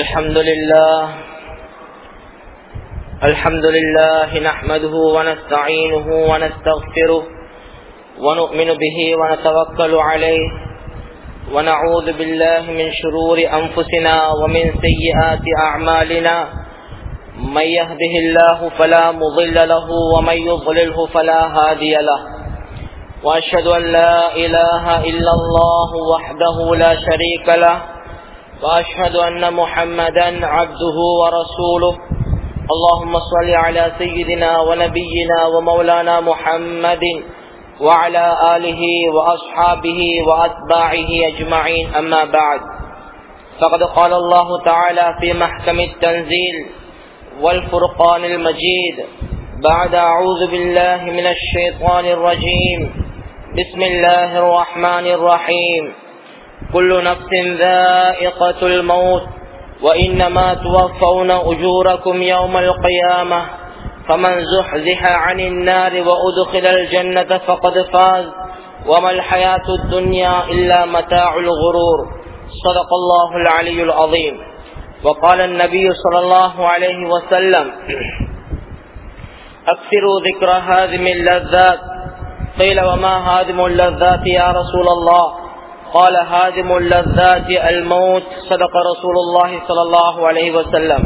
الحمد لله الحمد لله نحمده ونستعينه ونستغفره ونؤمن به ونتوكل عليه ونعوذ بالله من شرور أنفسنا ومن سيئات أعمالنا من يهده الله فلا مضل له ومن يضلله فلا هادي له وأشهد أن لا إله إلا الله وحده لا شريك له وأشهد أن محمدا عبده ورسوله اللهم صل على سيدنا ونبينا ومولانا محمد وعلى آله وأصحابه وأتباعه أجمعين أما بعد فقد قال الله تعالى في محكم التنزيل والفرقان المجيد بعد أعوذ بالله من الشيطان الرجيم بسم الله الرحمن الرحيم كل نفس ذائقة الموت وإنما توفون أجوركم يوم القيامة فمن زحزح عن النار وأدخل الجنة فقد فاز وما الحياة الدنيا إلا متاع الغرور صدق الله العلي العظيم وقال النبي صلى الله عليه وسلم أكثروا ذكر هادم اللذات قيل وما هادم اللذات يا رسول الله قال هادم اللذات الموت صدق رسول الله صلى الله عليه وسلم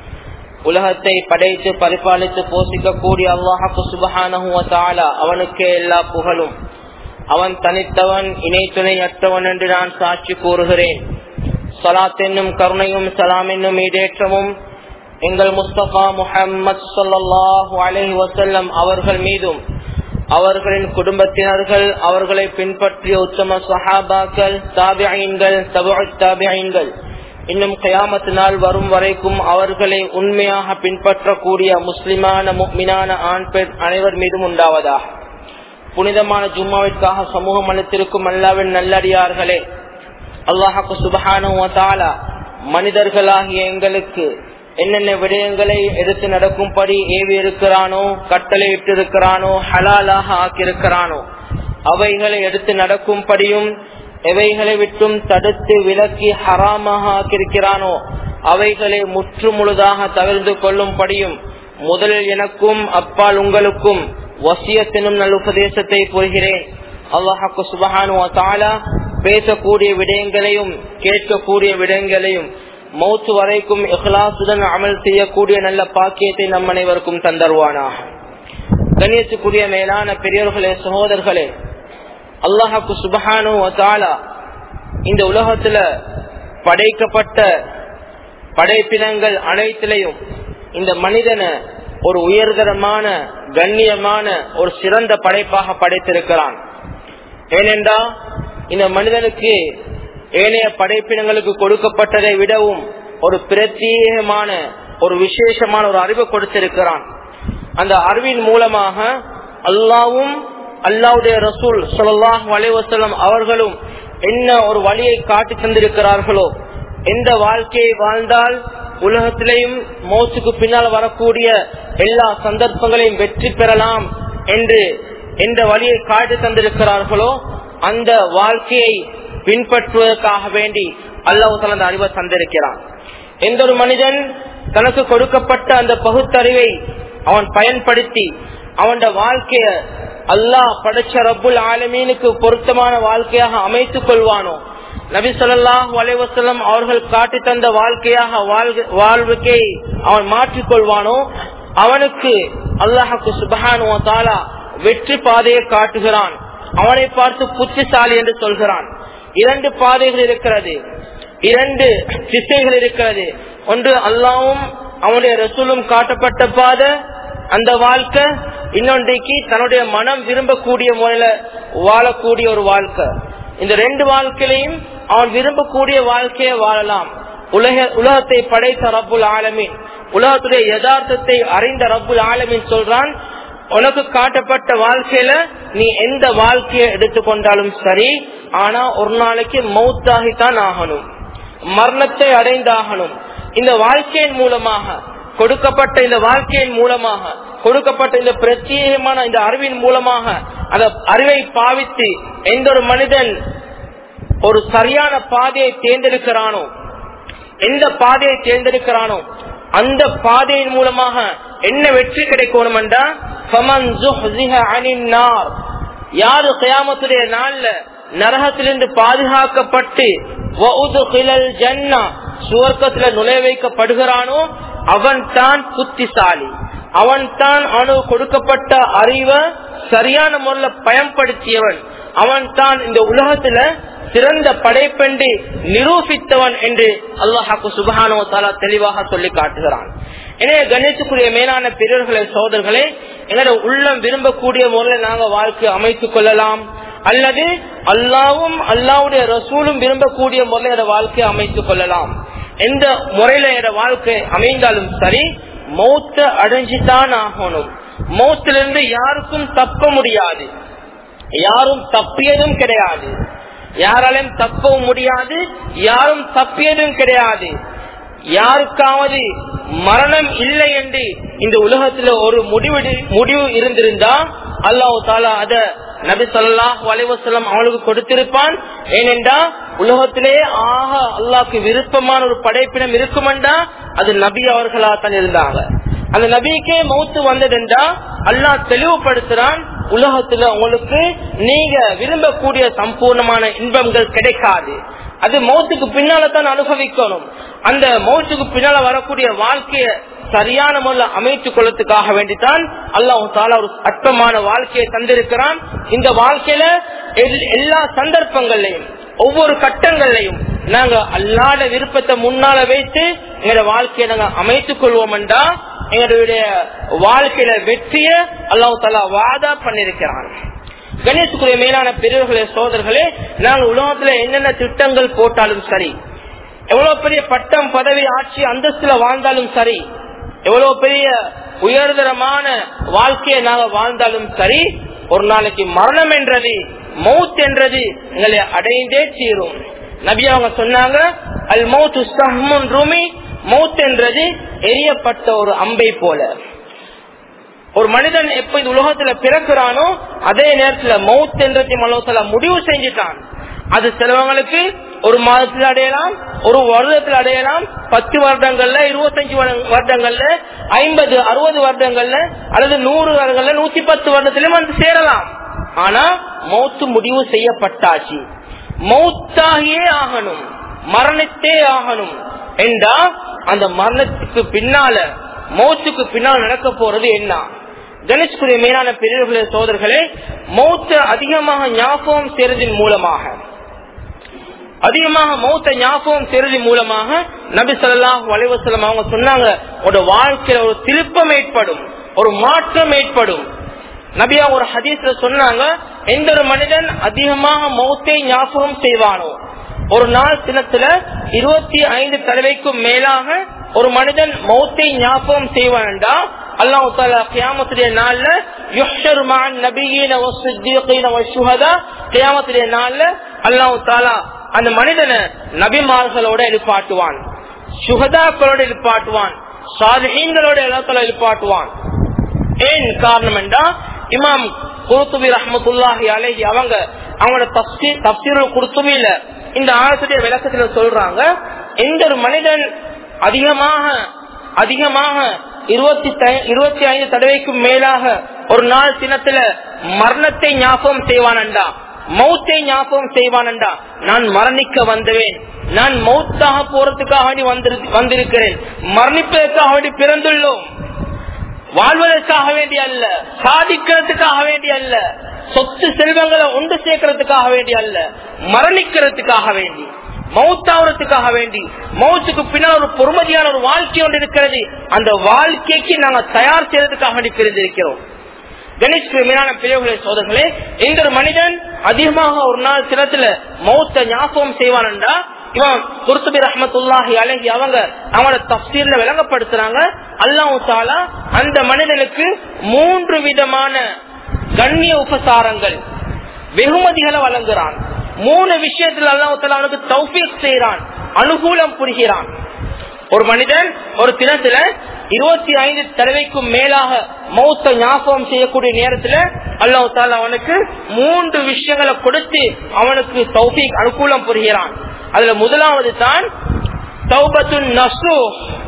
உலகத்தை படைத்து பரிபாலித்து போஷிக்கக்கூடிய அல்லாஹு சுபஹானஹுவத்தாலா அவனுக்கே எல்லா புகழும் அவன் தனித்தவன் இணை துணை அற்றவன் என்று நான் சாட்சி கூறுகிறேன் சலாத் என்னும் கருணையும் சலாம் என்னும் ஈடேற்றமும் எங்கள் முஸ்தபா முஹம்மது சொல்லாஹு அலஹி வசல்லம் அவர்கள் மீதும் அவர்களின் குடும்பத்தினர்கள் அவர்களை பின்பற்றிய உத்தம சஹாபாக்கள் தாபியங்கள் தபு தாபியங்கள் இன்னும் கயாமத்து நாள் வரும் வரைக்கும் அவர்களை உண்மையாக பின்பற்றக்கூடிய முஸ்லிமான முக்மினான ஆண் பெண் அனைவர் மீதும் உண்டாவதா புனிதமான ஜும்மாவிற்காக சமூகம் அளித்திருக்கும் அல்லாவின் நல்லடியார்களே அல்லாஹாக்கு சுபஹானுவத்தாலா மனிதர்களாகிய எங்களுக்கு என்னென்ன விடயங்களை எடுத்து நடக்கும்படி ஏவி இருக்கிறானோ கட்டளை இட்டிருக்கிறானோ ஹலாலாக ஆக்கியிருக்கிறானோ அவைகளை எடுத்து நடக்கும்படியும் எவைகளை விட்டும் தடுத்து விலக்கி ஹராமாக ஆக்கியிருக்கிறானோ அவைகளை முற்று முழுதாக தவிர்த்து கொள்ளும்படியும் முதலில் எனக்கும் அப்பால் உங்களுக்கும் வசியத்தினும் நல் உபதேசத்தை புரிகிறேன் அல்லாஹாக்கு சுபஹானு தாலா பேசக்கூடிய விடயங்களையும் கேட்கக்கூடிய விடயங்களையும் மௌத்து வரைக்கும் இஹ்லாசுடன் அமல் செய்யக்கூடிய நல்ல பாக்கியத்தை நம் அனைவருக்கும் தந்தருவானாக கண்ணியத்துக்குரிய மேலான பெரியவர்களே சகோதரர்களே அல்லாஹாக்கு சுபஹானு தாலா இந்த உலகத்துல படைக்கப்பட்ட படைப்பினங்கள் அனைத்திலையும் இந்த மனிதனை ஒரு உயர்தரமான கண்ணியமான ஒரு சிறந்த படைப்பாக படைத்திருக்கிறான் ஏனென்றா இந்த மனிதனுக்கு ஏனைய படைப்பினங்களுக்கு கொடுக்கப்பட்டதை விடவும் ஒரு பிரத்யேகமான ஒரு விசேஷமான ஒரு அறிவு கொடுத்திருக்கிறான் அந்த அறிவின் மூலமாக அல்லாவும் அல்லாவுடைய ரசூல் சொல்லாஹ் வலைவசலம் அவர்களும் என்ன ஒரு வழியை காட்டி தந்திருக்கிறார்களோ எந்த வாழ்க்கையை வாழ்ந்தால் உலகத்திலேயும் மோசுக்கு பின்னால் வரக்கூடிய எல்லா சந்தர்ப்பங்களையும் வெற்றி பெறலாம் என்று எந்த வழியை காட்டி தந்திருக்கிறார்களோ அந்த வாழ்க்கையை பின்பற்றுவதற்காக வேண்டி அல்லாஹ் தனது அறிவை தந்திருக்கிறான் எந்த ஒரு மனிதன் தனக்கு கொடுக்கப்பட்ட அந்த பகுத்தறிவை அவன் பயன்படுத்தி அவன் வாழ்க்கைய அல்லாஹ் படைச்ச ரப்புல் ஆலமீனுக்கு பொருத்தமான வாழ்க்கையாக அமைத்துக் கொள்வானோ நபி சொல்லாஹ் வலைவசலம் அவர்கள் காட்டி தந்த வாழ்க்கையாக வாழ்வுக்கை அவன் மாற்றிக்கொள்வானோ அவனுக்கு அல்லாஹுக்கு சுபஹானு தாலா வெற்றி பாதையை காட்டுகிறான் அவனை பார்த்து புத்திசாலி என்று சொல்கிறான் இரண்டு பாதைகள் இருக்கிறது இரண்டு திசைகள் இருக்கிறது ஒன்று அல்லாவும் அவனுடைய ரசூலும் காட்டப்பட்ட பாதை அந்த வாழ்க்கை இன்னொன்றைக்கு தன்னுடைய மனம் விரும்பக்கூடிய முறையில வாழக்கூடிய ஒரு வாழ்க்கை இந்த ரெண்டு வாழ்க்கையிலையும் அவன் விரும்பக்கூடிய வாழ்க்கையை வாழலாம் உலக உலகத்தை படைத்த ரப்புல் ஆலமின் உலகத்துடைய யதார்த்தத்தை அறிந்த ரப்புல் ஆலமின் சொல்றான் உனக்கு காட்டப்பட்ட வாழ்க்கையில நீ எந்த வாழ்க்கையை எடுத்துக்கொண்டாலும் சரி ஆனா ஒரு நாளைக்கு மௌத்தாகித்தான் ஆகணும் மரணத்தை அடைந்தாகணும் இந்த வாழ்க்கையின் மூலமாக கொடுக்கப்பட்ட இந்த வாழ்க்கையின் மூலமாக கொடுக்கப்பட்ட இந்த பிரத்யேகமான இந்த அறிவின் மூலமாக அந்த அறிவை பாவித்து எந்த ஒரு மனிதன் ஒரு சரியான பாதையை தேர்ந்தெடுக்கிறானோ எந்த பாதையை தேர்ந்தெடுக்கிறானோ அந்த பாதையின் மூலமாக என்ன வெற்றி கிடைக்கணும் யாரு கயாமத்துடைய நாள்ல நரகத்திலிருந்து பாதுகாக்கப்பட்டு ஜன்னா சுவர்க்கத்துல நுழைய வைக்கப்படுகிறானோ அவன் தான் புத்திசாலி அவன் தான் அணு கொடுக்கப்பட்ட அறிவை சரியான முறையில் பயன்படுத்தியவன் அவன் தான் இந்த உலகத்துல சிறந்த படைப்பென்று நிரூபித்தவன் என்று அல்லாஹாக்கு சுபஹானோ தாலா தெளிவாக சொல்லி காட்டுகிறான் எனவே கணித்துக்குரிய மேலான பிறர்களே சோதர்களே எங்களோட உள்ளம் விரும்பக்கூடிய முறையில் நாங்கள் வாழ்க்கை அமைத்துக் கொள்ளலாம் அல்லது அல்லாவும் அல்லாவுடைய ரசூலும் விரும்பக்கூடிய முறையில வாழ்க்கையை அமைத்துக் கொள்ளலாம் எந்த முறையில எட வாழ்க்கை அமைந்தாலும் சரி மௌத்த அடைஞ்சுதான் ஆகணும் மௌத்திலிருந்து யாருக்கும் தப்ப முடியாது யாரும் தப்பியதும் கிடையாது யாராலையும் தப்பவும் முடியாது யாரும் தப்பியதும் கிடையாது யாருக்காவது மரணம் இல்லை என்று இந்த உலகத்துல ஒரு முடிவு முடிவு இருந்திருந்தா அல்லாஹு தாலா அத நபி சொல்லாஹ் வலைவசலம் அவளுக்கு கொடுத்திருப்பான் ஏனென்றா உலகத்திலே ஆக அல்லாஹ்க்கு விருப்பமான ஒரு படைப்பினம் இருக்குமெண்டா அது நபி அவர்களா தான் இருந்தாங்க அந்த நபிக்கே மௌத்து வந்ததென்றா அல்லாஹ் தெளிவுபடுத்துறான் உலகத்துல உங்களுக்கு நீங்க விரும்பக்கூடிய சம்பூர்ணமான இன்பங்கள் கிடைக்காது அது மௌத்துக்கு பின்னால தான் அனுபவிக்கணும் அந்த மௌத்துக்கு பின்னால வரக்கூடிய வாழ்க்கைய சரியான முறையில் அமைத்துக் கொள்ளத்துக்காக வேண்டித்தான் அல்லாஹு தாலா ஒரு அற்பமான வாழ்க்கையை தந்திருக்கிறான் இந்த வாழ்க்கையில எல்- எல்லா சந்தர்ப்பங்கள்லையும் ஒவ்வொரு கட்டங்கள்லையும் நாங்க அல்லாத விருப்பத்தை முன்னால வைத்து எங்களோட வாழ்க்கையை நாங்க அமைத்துக் கொள்வோம் என்றா எங்களுடைய வாழ்க்கையில வெற்றிய அல்லாஹு தாலா வாதா பண்ணிருக்கிறான் கணேசுக்குரிய மேலான பெரியவர்களே சோதர்களே நாங்கள் உலகத்துல என்னென்ன திட்டங்கள் போட்டாலும் சரி எவ்வளவு பெரிய பட்டம் பதவி ஆட்சி அந்தஸ்துல வாழ்ந்தாலும் சரி எவ்வளவு பெரிய உயர்தரமான வாழ்க்கையை நாங்க வாழ்ந்தாலும் சரி ஒரு நாளைக்கு மரணம் என்றது மவுத் என்றது எங்களை அடைந்தே தீரும் நபி அவங்க சொன்னாங்க அல் மவுத் சஹ்முன் ரூமி மவுத் என்றது எரியப்பட்ட ஒரு அம்பை போல ஒரு மனிதன் எப்ப இந்த உலகத்துல பிறக்கிறானோ அதே நேரத்துல மவுத் என்றதை மலோசல முடிவு செஞ்சுட்டான் அது சிலவங்களுக்கு ஒரு மாதத்தில் அடையலாம் ஒரு வருடத்தில் அடையலாம் பத்து வருடங்கள்ல இருபத்தஞ்சு வருட- வருடங்கள்ல ஐம்பது அறுபது வருடங்கள்ல அல்லது நூறு வருடங்கள்ல நூத்தி பத்து வருடத்திலும் வந்து சேரலாம் ஆனா மௌத்து முடிவு செய்யப்பட்டாச்சு மௌத்தாகியே ஆகணும் மரணத்தே ஆகணும் என்றா அந்த மரணத்துக்கு பின்னால மௌத்துக்கு பின்னால் நடக்க போறது என்ன கணேஷ்குரிய மேலான பெரியவர்களே சோதர்களே மௌத்த அதிகமாக ஞாபகம் செய்வதன் மூலமாக அதிகமாக மௌத்த ஞாபகம் செய்வதன் மூலமாக நபி ஸல்லல்லாஹு அலைஹி வஸல்லம் அவங்க சொன்னாங்க ஒரு வாழ்க்கையில ஒரு திருப்பம் ஏற்படும் ஒரு மாற்றம் ஏற்படும் நபியா ஒரு ஹதீஸ்ல சொன்னாங்க எந்த ஒரு மனிதன் அதிகமாக மௌத்தை ஞாபகம் செய்வானோ ஒரு நாள் தினத்துல இருபத்தி ஐந்து தடவைக்கும் மேலாக ஒரு மனிதன் மௌத்தை ஞாபகம் செய்வான்டா அல்லாஹ் தாலா கியாமத்துடைய நாள்ல யுஹ்ஷரு மஅன் நபியீன வஸ்ஸித்தீகீன வஷ்ஷுஹதா கியாமத்துடைய நாள்ல அல்லாஹ் தாலா அந்த மனிதனை நபிமார்களோட எழுப்பாட்டுவான் சுகதாக்களோட எழுப்பாட்டுவான் சாலிஹீன்களோட எல்லாத்தோட எழுப்பாட்டுவான் ஏன் காரணம் என்றா இமாம் குருத்துபி ரஹமத்துல்லாஹி அலைஹி அவங்க அவங்களோட தப்சீர் குருத்துபியில இந்த ஆயத்துடைய விளக்கத்துல சொல்றாங்க எந்த ஒரு மனிதன் அதிகமாக அதிகமாக இருபத்தி த- இருபத்தி ஐந்து தடவைக்கும் மேலாக ஒரு நாள் தினத்துல மரணத்தை ஞாபகம் செய்வானண்டா மௌத்தை ஞாபகம் செய்வானண்டா நான் மரணிக்க வந்தவேன் நான் மௌத்தாக போறதுக்காக வேண்டி வந்திரு- வந்திருக்கிறேன் மரணிப்பதற்காக வேண்டி பிறந்துள்ளோம் வாழ்வதற்காக வேண்டி அல்ல சாதிக்கிறதுக்காக வேண்டி அல்ல சொத்து செல்வங்களை ஒன்று சேர்க்கறதுக்காக வேண்டி அல்ல மரணிக்கிறதுக்காக வேண்டி மௌத்தாவதுக்காக வேண்டி மௌத்துக்கு பின்னால் ஒரு பொறுமதியான ஒரு வாழ்க்கை ஒன்று இருக்கிறது அந்த வாழ்க்கைக்கு நாங்க தயார் செய்யறதுக்காக வேண்டி பிரிந்திருக்கிறோம் கணேஷ் மேலான பிரிவுகளை சோதர்களே எந்த ஒரு மனிதன் அதிகமாக ஒரு நாள் தினத்துல மௌத்த ஞாபகம் செய்வான்டா இவன் குர்துபி ரஹமத்துல்லாஹி அழகி அவங்க அவங்களோட தப்சீர்ல விளங்கப்படுத்துறாங்க அல்லாஹு தாலா அந்த மனிதனுக்கு மூன்று விதமான கண்ணிய உபசாரங்கள் வெகுமதிகளை வழங்குறான் மூணு விஷயத்துல அல்லாஹு தாலா அவனுக்கு தௌஃபீக் செய்யறான் அனுகூலம் புரிகிறான் ஒரு மனிதன் ஒரு தினத்துல இருபத்தி ஐந்து தடவைக்கும் மேலாக மௌத்த ஞாபகம் செய்யக்கூடிய நேரத்துல அல்லாஹ் தாலா அவனுக்கு மூன்று விஷயங்களை கொடுத்து அவனுக்கு தௌஃபீக் அனுகூலம் புரிகிறான் அதுல முதலாவது தான் தௌபத்து நசு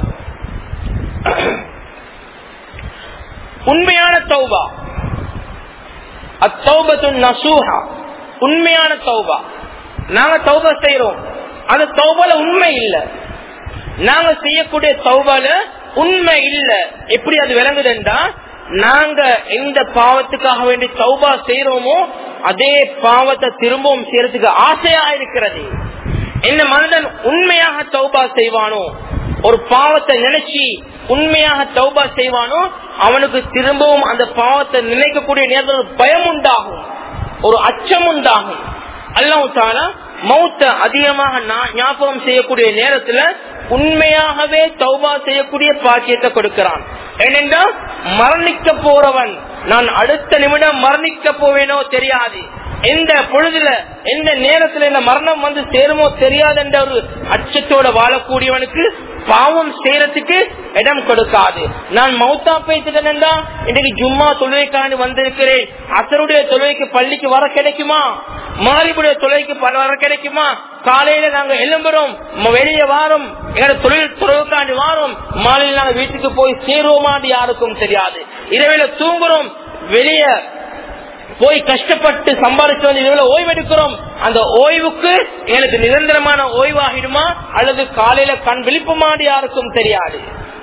உண்மையான தௌபா அத்தௌபத்து நசூஹா உண்மையான தௌபா நாங்க தௌபா செய்யறோம் அந்த தௌபால உண்மை இல்ல நாங்க செய்யக்கூடிய தௌபால உண்மை இல்ல எப்படி அது விளங்குதுண்டா நாங்க எந்த பாவத்துக்காக வேண்டி தௌபா செய்யறோமோ அதே பாவத்தை திரும்பவும் செய்யறதுக்கு ஆசையா இருக்கிறது என்ன மனிதன் உண்மையாக தௌபா செய்வானோ ஒரு பாவத்தை நினைச்சு உண்மையாக தௌபா செய்வானோ அவனுக்கு திரும்பவும் அந்த பாவத்தை நினைக்கக்கூடிய நேரத்தில் ஒரு பயம் உண்டாகும் ஒரு அச்சம் உண்டாகும் அல்லாஹ் தாலா மௌத்த அதிகமாக ஞாபகம் செய்யக்கூடிய நேரத்துல உண்மையாகவே தௌபா செய்யக்கூடிய பாக்கியத்தை கொடுக்கிறான் ஏனென்றால் மரணிக்க போறவன் நான் அடுத்த நிமிடம் மரணிக்க போவேனோ தெரியாது எந்த பொழுதுல எந்த நேரத்துல இந்த மரணம் வந்து சேருமோ தெரியாது என்ற ஒரு அச்சத்தோட வாழக்கூடியவனுக்கு பாவம் செய்யறதுக்கு இடம் கொடுக்காது நான் மௌத்தா பேசிட்டேன்டா இன்னைக்கு ஜும்மா தொழுகைக்காண்டி வந்திருக்கிறேன் அசருடைய தொழுகைக்கு பள்ளிக்கு வர கிடைக்குமா மாலிபுடைய தொழுகைக்கு வர கிடைக்குமா காலையில நாங்க எழும்புறோம் வெளியே வாரோம் எங்களோட தொழில் தொழுகைக்காண்டி வாரோம் மாலையில் நாங்க வீட்டுக்கு போய் சேருவோமான்னு யாருக்கும் தெரியாது இரவில தூங்குறோம் வெளியே போய் கஷ்டப்பட்டு சம்பாதிச்சு வந்து இவ்வளவு ஓய்வு எடுக்கிறோம் அந்த ஓய்வுக்கு எனக்கு நிரந்தரமான ஓய்வாகிடுமா அல்லது காலையில கண் விழிப்புமாடி யாருக்கும் தெரியாது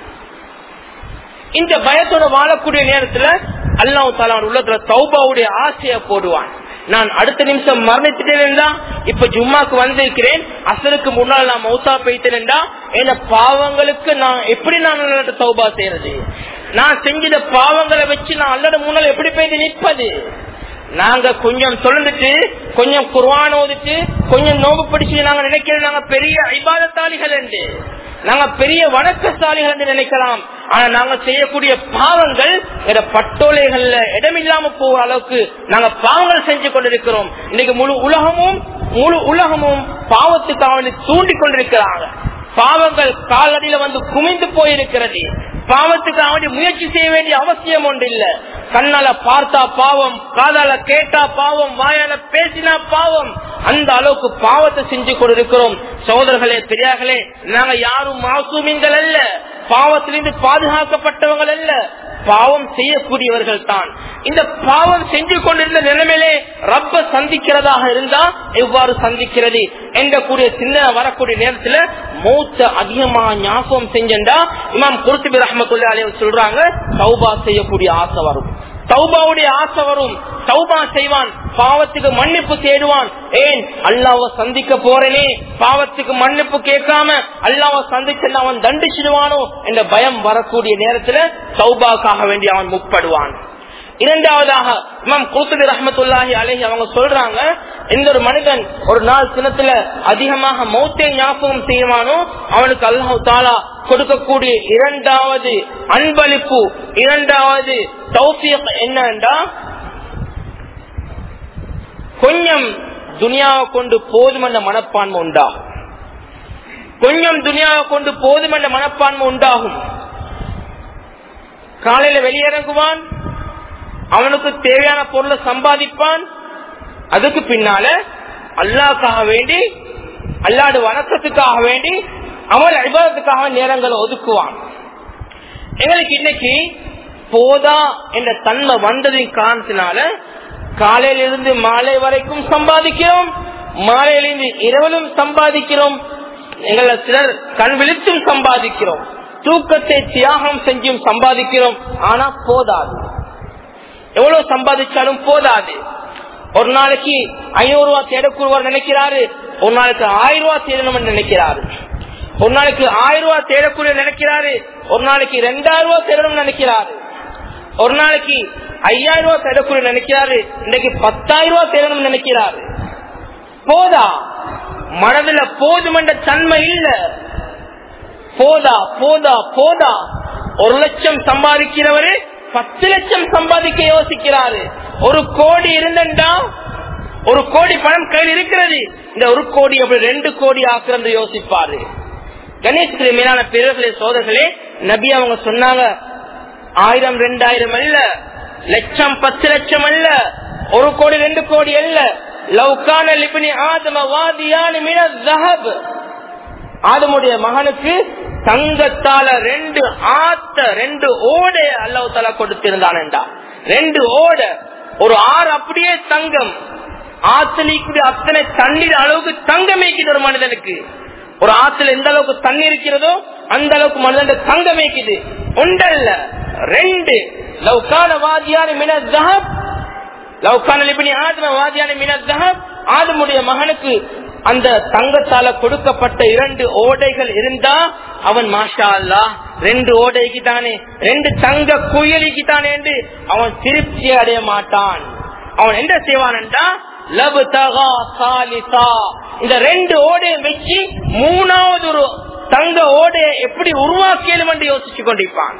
இந்த பயத்தோட வாழக்கூடிய நேரத்துல அல்லாஹ் தாலா உள்ளத்துல தௌபாவுடைய ஆசைய போடுவான் நான் அடுத்த நிமிஷம் மரணிச்சுட்டேன்டா இப்ப ஜும்மாக்கு வந்திருக்கிறேன் அசருக்கு முன்னால் நான் மௌத்தா போயிட்டேன்டா என்ன பாவங்களுக்கு நான் எப்படி நான் தௌபா செய்யறது நான் செஞ்சத பாவங்களை வச்சு நான் அல்லட முன்னால் எப்படி போயிட்டு நிற்பது நாங்க கொஞ்சம் சொல்லிட்டு கொஞ்சம் குர்வான் ஓதிட்டு கொஞ்சம் நோம்பு பிடிச்சு நாங்க நினைக்கிறது நாங்க பெரிய ஐபாதத்தாளிகள் என்று நாங்க பெரிய வணக்கசாலிகள் என்று நினைக்கலாம் ஆனா நாங்க செய்யக்கூடிய பாவங்கள் பட்டோலைகள்ல இடமில்லாம போகிற அளவுக்கு நாங்க பாவங்கள் செஞ்சு கொண்டிருக்கிறோம் இன்னைக்கு முழு உலகமும் முழு உலகமும் பாவத்துக்காக தூண்டி கொண்டிருக்கிறாங்க பாவங்கள் காலடியில வந்து குமிந்து போயிருக்கிறது பாவத்துக்காக முயற்சி செய்ய வேண்டிய அவசியம் ஒன்று இல்ல கண்ணால பார்த்தா பாவம் காதால கேட்டா பாவம் வாயால பேசினா பாவம் அந்த அளவுக்கு பாவத்தை செஞ்சு கொண்டிருக்கிறோம் சகோதரர்களே பெரியார்களே நாங்க யாரும் மாசூமின்கள் அல்ல பாவத்திலிருந்து பாதுகாக்கப்பட்டவங்கள் அல்ல பாவம் செய்யக்கூடியவர்கள் தான் இந்த பாவம் செஞ்சு கொண்டிருந்த நிலைமையிலே ரப்ப சந்திக்கிறதாக இருந்தா எவ்வாறு சந்திக்கிறது என்ற கூடிய சின்ன வரக்கூடிய நேரத்துல மூத்த அதிகமா ஞாபகம் செஞ்சா இமாம் குருத்துபி ரஹமத்துல்லா அலைய சொல்றாங்க சௌபா செய்யக்கூடிய ஆசை வரும் தௌபாவுடைய ஆசை வரும் தௌபா செய்வான் பாவத்துக்கு மன்னிப்பு தேடுவான் ஏன் அல்லாவ சந்திக்க போறேனே பாவத்துக்கு மன்னிப்பு கேட்காம அல்லாவ சந்திச்சு அவன் தண்டிச்சிடுவானோ என்ற பயம் வரக்கூடிய நேரத்துல தௌபாக்காக வேண்டி அவன் முற்படுவான் இரண்டாவதாக இமாம் குருத்துபி ரஹமத்துல்லாஹி அலஹி அவங்க சொல்றாங்க இந்த ஒரு மனிதன் ஒரு நாள் தினத்துல அதிகமாக மௌத்தை ஞாபகம் செய்வானோ அவனுக்கு அல்லாஹு தாலா கொடுக்கக்கூடிய இரண்டாவது அன்பளிப்பு இரண்டாவது தௌசியம் என்னண்டா கொஞ்சம் துனியாவை கொண்டு போதுமென்ற மனப்பான்மை உண்டாகும் கொஞ்சம் துனியாவை கொண்டு போதுமென்ற மனப்பான்மை உண்டாகும் காலையில வெளியிறங்குவான் அவனுக்கு தேவையான பொருளை சம்பாதிப்பான் அதுக்கு பின்னால அல்லாக்காக வேண்டி அல்லாடு வணக்கத்துக்காக வேண்டி அவன் அபிபாதத்துக்காக நேரங்களை ஒதுக்குவான் எங்களுக்கு இன்னைக்கு போதா என்ற தன்மை வந்ததின் காரணத்தினால காலையிலிருந்து மாலை வரைக்கும் சம்பாதிக்கிறோம் மாலையிலிருந்து இரவிலும் சம்பாதிக்கிறோம் எங்களை சிலர் கண் விழித்தும் சம்பாதிக்கிறோம் தூக்கத்தை தியாகம் செஞ்சும் சம்பாதிக்கிறோம் ஆனா போதாது எவ்வளவு சம்பாதிச்சாலும் போதாது ஒரு நாளைக்கு ஐநூறு ரூபாய் தேடக்கூறுவார் நினைக்கிறாரு ஒரு நாளைக்கு ஆயிரம் ரூபாய் தேடணும் நினைக்கிறாரு ஒரு நாளைக்கு ஆயிரம் ரூபாய் தேடக்கூடிய நினைக்கிறாரு ஒரு நாளைக்கு ரெண்டாயிரம் ரூபாய் தேடணும் நினைக்கிறாரு ஒரு நாளைக்கு ஐயாயிரம் ரூபாய் தேடக்கூடிய நினைக்கிறாரு இன்னைக்கு பத்தாயிரம் ரூபாய் தேடணும் நினைக்கிறாரு போதா மனதுல போதுமென்ற தன்மை இல்ல போதா போதா போதா ஒரு லட்சம் சம்பாதிக்கிறவரு பத்து லட்சம் சம்பாதிக்க யோசிக்கிறாரு ஒரு கோடி இருந்தா ஒரு கோடி பணம் கையில் இருக்கிறது இந்த ஒரு கோடி அப்படி ரெண்டு கோடி ஆக்குறது யோசிப்பாரு கணேசத்திலே மேலான பிறர்களே சோதர்களே நபி அவங்க சொன்னாங்க ஆயிரம் ரெண்டாயிரம் அல்ல லட்சம் பத்து லட்சம் அல்ல ஒரு கோடி ரெண்டு கோடி அல்ல லவ்கான லிபினி ஆதம வாதியான மின ஜஹப் ஆதமுடைய மகனுக்கு தங்கத்தால ரெண்டு ஆத்த ரெண்டு ஓடை அல்லாஹ் தலா கொடுத்திருந்தான்டா ரெண்டு ஓட ஒரு ஆறு அப்படியே தங்கம் ஆத்தலிக்கு அத்தனை தண்ணீர் அளவுக்கு தங்கம் மேய்க்குது ஒரு மனிதனுக்கு ஒரு ஆத்துல எந்த அளவுக்கு தண்ணி இருக்கிறதோ அந்த அளவுக்கு மனிதன் தங்கம் மேய்க்குது ஒன்றல்ல ரெண்டு லவ்கான வாதியான மின ஜஹப் லவ்கான லிபினி ஆத்ம வாதியான மின ஜஹப் ஆதமுடைய மகனுக்கு அந்த தங்கத்தால கொடுக்கப்பட்ட இரண்டு ஓடைகள் இருந்தா அவன் மாஷா அல்லா ரெண்டு ஓடைக்கு தானே ரெண்டு தங்க குயலிக்கு தானே என்று அவன் திருப்தி அடைய மாட்டான் அவன் என்ன செய்வான் என்றா லவ் தகா சாலிசா இந்த ரெண்டு ஓடையை வச்சு மூணாவது ஒரு தங்க ஓடையை எப்படி உருவாக்கியலும் என்று யோசிச்சு கொண்டிருப்பான்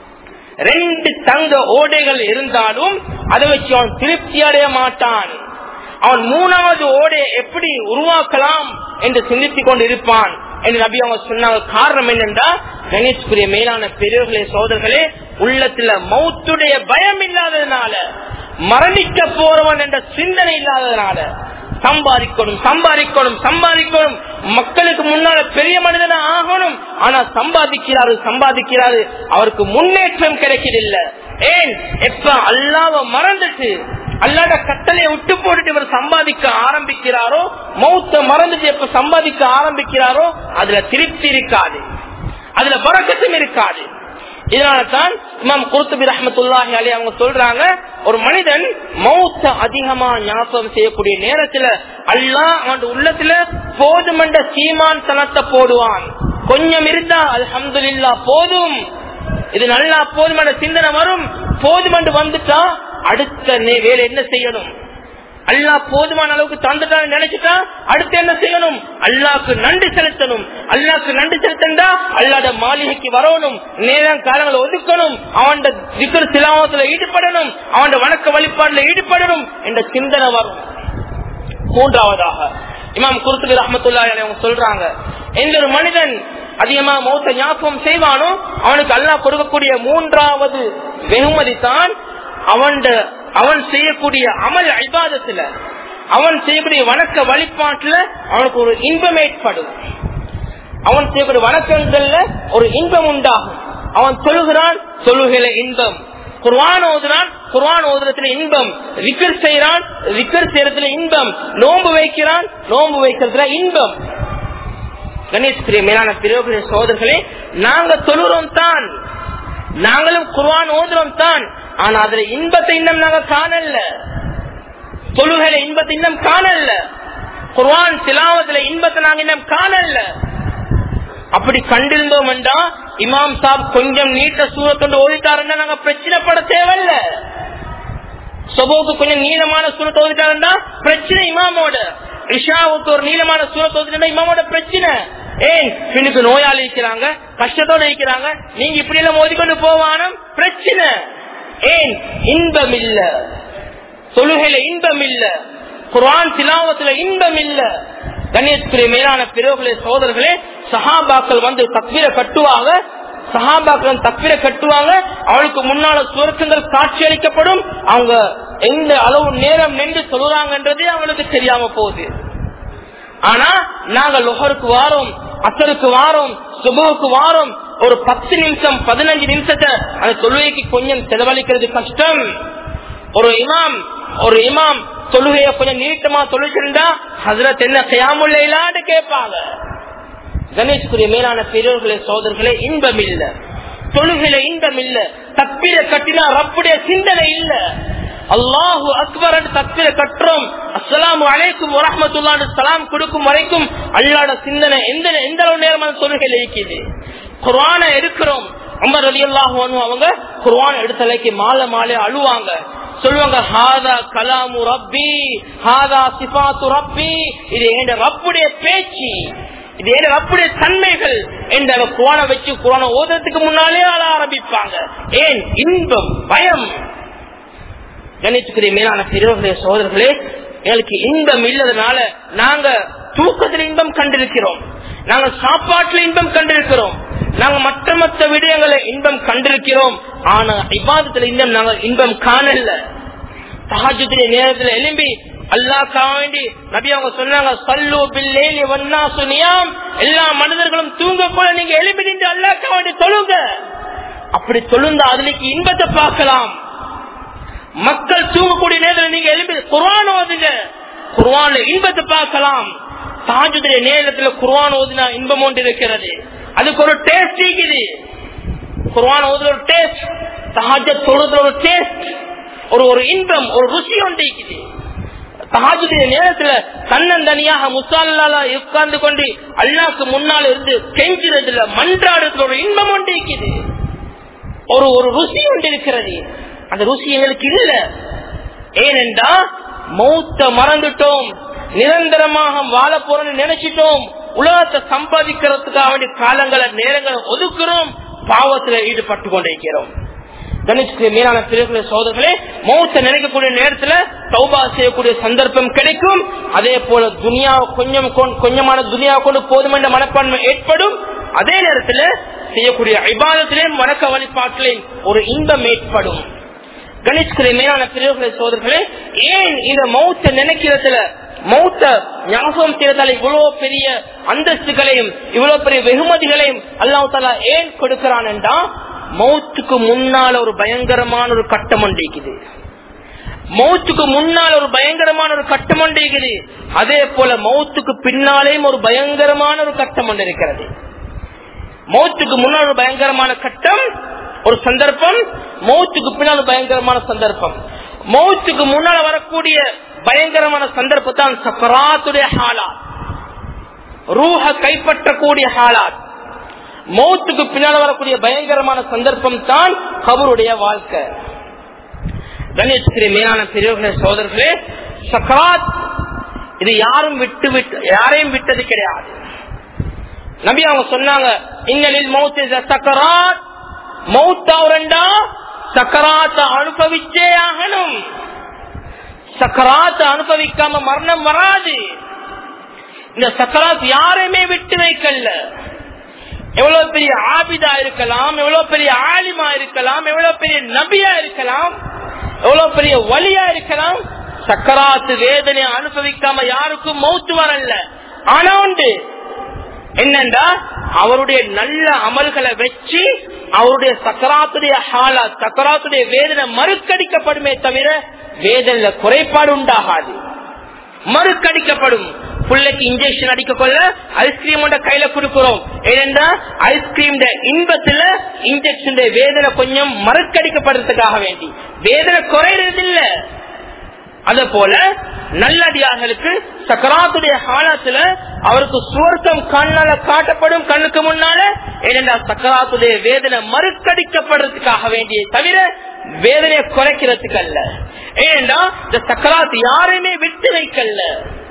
ரெண்டு தங்க ஓடைகள் இருந்தாலும் அதை வச்சு அவன் திருப்தி அடைய மாட்டான் அவன் மூணாவது ஓடையை எப்படி உருவாக்கலாம் என்று சிந்தித்துக் கொண்டு இருப்பான் என்று நபி அவங்க சொன்னாங்க காரணம் என்னென்றா கணேஷ்குரிய மேலான பெரியவர்களே சோதர்களே உள்ளத்துல மௌத்துடைய பயம் இல்லாததுனால மரணிக்க போறவன் என்ற சிந்தனை இல்லாததுனால சம்பாதிக்கணும் சம்பாதிக்கணும் சம்பாதிக்கணும் மக்களுக்கு முன்னால பெரிய மனிதனா ஆகணும் ஆனா சம்பாதிக்கிறாரு சம்பாதிக்கிறாரு அவருக்கு முன்னேற்றம் கிடைக்கிறதில்ல ஏன் எப்ப அல்லாவ மறந்துட்டு அல்லாத கட்டளையை விட்டு போட்டுட்டு இவர் சம்பாதிக்க ஆரம்பிக்கிறாரோ மௌத்த மறந்துட்டு எப்ப சம்பாதிக்க ஆரம்பிக்கிறாரோ அதுல திருப்தி இருக்காது அதுல பறக்கத்தும் இருக்காது இதனாலதான் இமாம் குருத்துபி ரஹமத்துல்லாஹி அலி அவங்க சொல்றாங்க ஒரு மனிதன் மௌத்த அதிகமா ஞாபகம் செய்யக்கூடிய நேரத்துல அல்லாஹ் அவன் உள்ளத்துல போதுமண்ட சீமான் தனத்தை போடுவான் கொஞ்சம் இருந்தா அல்ஹம்துலில்லா போதும் இது நல்லா போதுமான சிந்தனை வரும் போதுமண்டு வந்துட்டா அடுத்த நே- வேலை என்ன செய்யணும் அல்லா போதுமான அளவுக்கு தந்துட்டான்னு நினைச்சிட்டா அடுத்து என்ன செய்யணும் அல்லாக்கு நன்றி செலுத்தணும் அல்லாக்கு நன்றி செலுத்தா அல்லாத மாளிகைக்கு வரணும் நேரம் காலங்களை ஒதுக்கணும் அவன் திக்கர் சிலாமத்துல ஈடுபடணும் அவன் வணக்க வழிபாடுல ஈடுபடணும் என்ற சிந்தனை வரும் மூன்றாவதாக இமாம் குருத்துபி ரஹமத்துல்லா அவங்க சொல்றாங்க எந்த ஒரு மனிதன் அதிகமா மௌத்த ஞாபகம் செய்வானோ அவனுக்கு அல்லாஹ் கொடுக்கக்கூடிய மூன்றாவது வெகுமதி தான் அவன் அவன் செய்யக்கூடிய அமல் ஐபாதத்துல அவன் செய்யக்கூடிய வணக்க வழிபாட்டுல அவனுக்கு ஒரு இன்பம் ஏற்படும் அவன் செய்யக்கூடிய வணக்கங்கள்ல ஒரு இன்பம் உண்டாகும் அவன் சொல்லுகிறான் சொல்லுகிற இன்பம் குர்வான் ஓதுறான் குர்வான் ஓதுறதுல இன்பம் விக்கர் செய்யறான் விக்கர் செய்யறதுல இன்பம் நோன்பு வைக்கிறான் நோன்பு வைக்கிறதுல இன்பம் கணேஷ்குரிய மேலான பிரிவுடைய சோதர்களே நாங்க தொழுறோம் தான் நாங்களும் குர்வான் ஓதுறோம் தான் ஆனா அதுல இன்பத்தை இன்னும் நாங்க காணல தொழுகையில இன்பத்தை இன்னும் காணல குர்வான் சிலாவத்துல இன்பத்தை நாங்க இன்னும் காணல அப்படி கண்டிருந்தோம் என்றா இமாம் சாப் கொஞ்சம் நீட்ட சூரத்தொண்டு ஓதிட்டாருன்னா நாங்க பிரச்சனைப்பட தேவையில்ல சொபோக்கு கொஞ்சம் நீளமான சூரத்தை ஓதிட்டாருன்னா பிரச்சனை இமாமோட இஷாவுக்கு ஒரு நீளமான சூரத்தை ஓதிட்டா இமாமோட பிரச்சனை ஏன் பின்னுக்கு நோயாளி இருக்கிறாங்க கஷ்டத்தோட இருக்கிறாங்க நீங்க இப்படி எல்லாம் ஓதிக்கொண்டு போவானும் பிரச்சனை ஏன் இன்பம் இல்ல தொழுகையில இன்பம் இல்ல குர்ஆன் திலாவத்துல இன்பம் இல்ல கணேஷ்குரிய மேலான பிறகுகளே சோதர்களே சஹாபாக்கள் வந்து தக்வீர கட்டுவாங்க சஹாபாக்கள் தக்வீர கட்டுவாங்க அவளுக்கு முன்னால சுவர்க்கங்கள் காட்சி அளிக்கப்படும் அவங்க எந்த அளவு நேரம் நின்று சொல்லுறாங்கன்றதே அவங்களுக்கு தெரியாம போகுது ஆனா நாங்க லொஹருக்கு வாரோம் அசருக்கு வாரோம் சுபுக்கு வாரோம் ஒரு பத்து நிமிஷம் பதினஞ்சு நிமிஷத்தை அந்த தொழுகைக்கு கொஞ்சம் செலவழிக்கிறது கஷ்டம் ஒரு இமாம் ஒரு இமாம் தொழுகைய கொஞ்சம் நீட்டமா தொழுச்சிருந்தா ஹசரத் என்ன செய்யாமுல்லான்னு கேட்பாங்க கணேஷ்குரிய மேலான பெரியோர்களே சோதர்களே இன்பம் இல்ல தொழுகையில இன்பம் இல்ல தப்பிர கட்டினா ரப்புடைய சிந்தனை இல்ல அல்லாஹு அக்பர் தப்பிர கட்டுறோம் அஸ்ஸலாமு அலைக்கும் வரஹமத்துல்லான்னு சலாம் கொடுக்கும் வரைக்கும் அல்லாட சிந்தனை எந்த எந்த அளவு நேரமான தொழுகையில இருக்குது குர்ஆனை எடுக்கிறோம் உமர் ரலியல்லாஹு அன்ஹு அவங்க குர்ஆன் எடுத்தலைக்கு மாலை மாலை அழுவாங்க சொல்லுவாங்க ஹாதா கலாமு ரப்பி ஹாதா சிபாத்து ரப்பி இது எங்க ரப்புடைய பேச்சு இது எங்க ரப்புடைய தன்மைகள் என்ற குரானை வச்சு குரானை ஓதுறதுக்கு முன்னாலே ஆள ஆரம்பிப்பாங்க ஏன் இன்பம் பயம் கணித்துக்குரிய மேலான பெரியவர்களே சோதர்களே எங்களுக்கு இன்பம் இல்லதுனால நாங்க தூக்கத்தில் இன்பம் கண்டிருக்கிறோம் நாங்க சாப்பாட்டுல இன்பம் கண்டிருக்கிறோம் நாங்க மற்ற மற்ற விடயங்களை இன்பம் கண்டிருக்கிறோம் ஆனா இபாதத்துல இன்னும் நாங்க இன்பம் காணல தஹஜுடைய நேரத்துல எழும்பி அல்லாஹ்க்காக வேண்டி நபி அவங்க சொன்னாங்க சல்லு பில்லேலி வன்னா சுனியாம் எல்லா மனிதர்களும் தூங்க கூட நீங்க எழுப்பி நின்று அல்லாஹ்க்காக வேண்டி தொழுங்க அப்படி தொழுந்த அதுலக்கு இன்பத்தை பார்க்கலாம் மக்கள் தூங்கக்கூடிய நேரத்தில் நீங்க எழுப்பி குர்ஆன் ஓதுங்க குர்ஆன்ல இன்பத்தை பார்க்கலாம் தாஜுடைய நேரத்துல குர்ஆன் ஓதினா இன்பம் ஒன்று இருக்கிறது அதுக்கு ஒரு டேஸ்ட் இருக்குது குர்ஆன் ஓதுற ஒரு டேஸ்ட் தஹஜ தொழுதுற ஒரு டேஸ்ட் ஒரு ஒரு இன்பம் ஒரு ருசி ஒன்று இருக்குது தஹாஜுடைய நேரத்துல தன்னந்தனியாக முசாலால உட்கார்ந்து கொண்டு அல்லாக்கு முன்னால் இருந்து கெஞ்சுறதுல மன்றாடுறதுல ஒரு இன்பம் ஒன்று இருக்குது ஒரு ஒரு ருசி ஒன்று இருக்கிறது அந்த ருசி எங்களுக்கு இல்ல ஏனென்றா மௌத்த மறந்துட்டோம் நிரந்தரமாக வாழ போறோம்னு நினைச்சிட்டோம் உலகத்தை சம்பாதிக்கிறதுக்காக வேண்டிய காலங்களை நேரங்களை ஒதுக்குறோம் பாவத்துல ஈடுபட்டு கொண்டிருக்கிறோம் கணிச்சுக்கு மீனான பிறகுடைய சோதர்களே மௌத்த நினைக்கக்கூடிய நேரத்துல சௌபா செய்யக்கூடிய சந்தர்ப்பம் கிடைக்கும் அதே போல துனியா கொஞ்சம் கொ- கொஞ்சமான துனியா கொண்டு போதும் என்ற மனப்பான்மை ஏற்படும் அதே நேரத்துல செய்யக்கூடிய ஐபாதத்திலேயும் வணக்க வழிபாட்டிலேயும் ஒரு இன்பம் ஏற்படும் கணேஷ்குரிய மேலான பிரிவுகளை சோதர்களே ஏன் இந்த மௌத்த நினைக்கிறதுல மௌத்த ஞாபகம் செய்யறதால இவ்வளவு பெரிய அந்தஸ்துகளையும் இவ்வளவு பெரிய வெகுமதிகளையும் அல்லாஹ் தாலா ஏன் கொடுக்கிறான் என்றா மௌத்துக்கு முன்னால் ஒரு பயங்கரமான ஒரு கட்டம் ஒன்று இருக்குது மௌத்துக்கு முன்னால் ஒரு பயங்கரமான ஒரு கட்டம் ஒன்று இருக்குது அதே போல மௌத்துக்கு பின்னாலேயும் ஒரு பயங்கரமான ஒரு கட்டம் ஒன்று இருக்கிறது மௌத்துக்கு முன்னால் ஒரு பயங்கரமான கட்டம் ஒரு சந்தர்ப்பம் மௌத்துக்கு பின்னால் ஒரு பயங்கரமான சந்தர்ப்பம் மௌத்துக்கு முன்னால் வரக்கூடிய பயங்கரமான சந்தர்ப்பத்தான் சக்கராத்துடைய ஹாலாத் ரூஹ கைப்பற்றக்கூடிய ஹாலாத் மௌத்துக்கு பின்னால் வரக்கூடிய பயங்கரமான சந்தர்ப்பம் தான் கபருடைய வாழ்க்கை கணேஷ்கிரி மேலான பெரியவர்களே சோதர்களே சக்கராத் இது யாரும் விட்டு விட்டு யாரையும் விட்டது கிடையாது நபி அவங்க சொன்னாங்க இன்னலில் மௌத் சக்கராத் மௌத்தாவுரண்டா சக்கராத்த அனுபவிச்சே ஆகணும் சக்கராத்த அனுபவிக்காம மரணம் வராது இந்த சக்கராத் யாரையுமே விட்டு வைக்கல எவ்வளவு பெரிய ஆபிதா இருக்கலாம் எவ்வளவு பெரிய ஆலிமா இருக்கலாம் எவ்வளவு பெரிய நபியா இருக்கலாம் எவ்வளவு பெரிய வலியா இருக்கலாம் சக்கராத்து வேதனை அனுபவிக்காம யாருக்கும் மௌத்து வரல ஆனா உண்டு என்னண்டா அவருடைய நல்ல அமல்களை வச்சு அவருடைய சக்கராத்துடைய ஹாலா சக்கராத்துடைய வேதனை மறுக்கடிக்கப்படுமே தவிர வேதனைல குறைபாடு உண்டாகாது மறுக்கடிக்கப்படும் பிள்ளைக்கு இன்ஜெக்ஷன் அடிக்க கொள்ள ஐஸ்கிரீம் கையில கொடுக்கிறோம் ஏனென்றா ஐஸ்கிரீம் இன்பத்துல இன்ஜெக்ஷன் வேதனை கொஞ்சம் மறுக்கடிக்கப்படுறதுக்காக வேண்டி வேதனை குறையறது இல்ல அதே போல நல்லடியார்களுக்கு சக்கராத்துடைய காலத்துல அவருக்கு சுவர்க்கம் கண்ணால காட்டப்படும் கண்ணுக்கு முன்னால ஏனென்றா சக்கராத்துடைய வேதனை மறுக்கடிக்கப்படுறதுக்காக வேண்டிய தவிர வேதனையை குறைக்கிறதுக்கு அல்ல ஏனென்றா இந்த சக்கராத் யாரையுமே விட்டு வைக்கல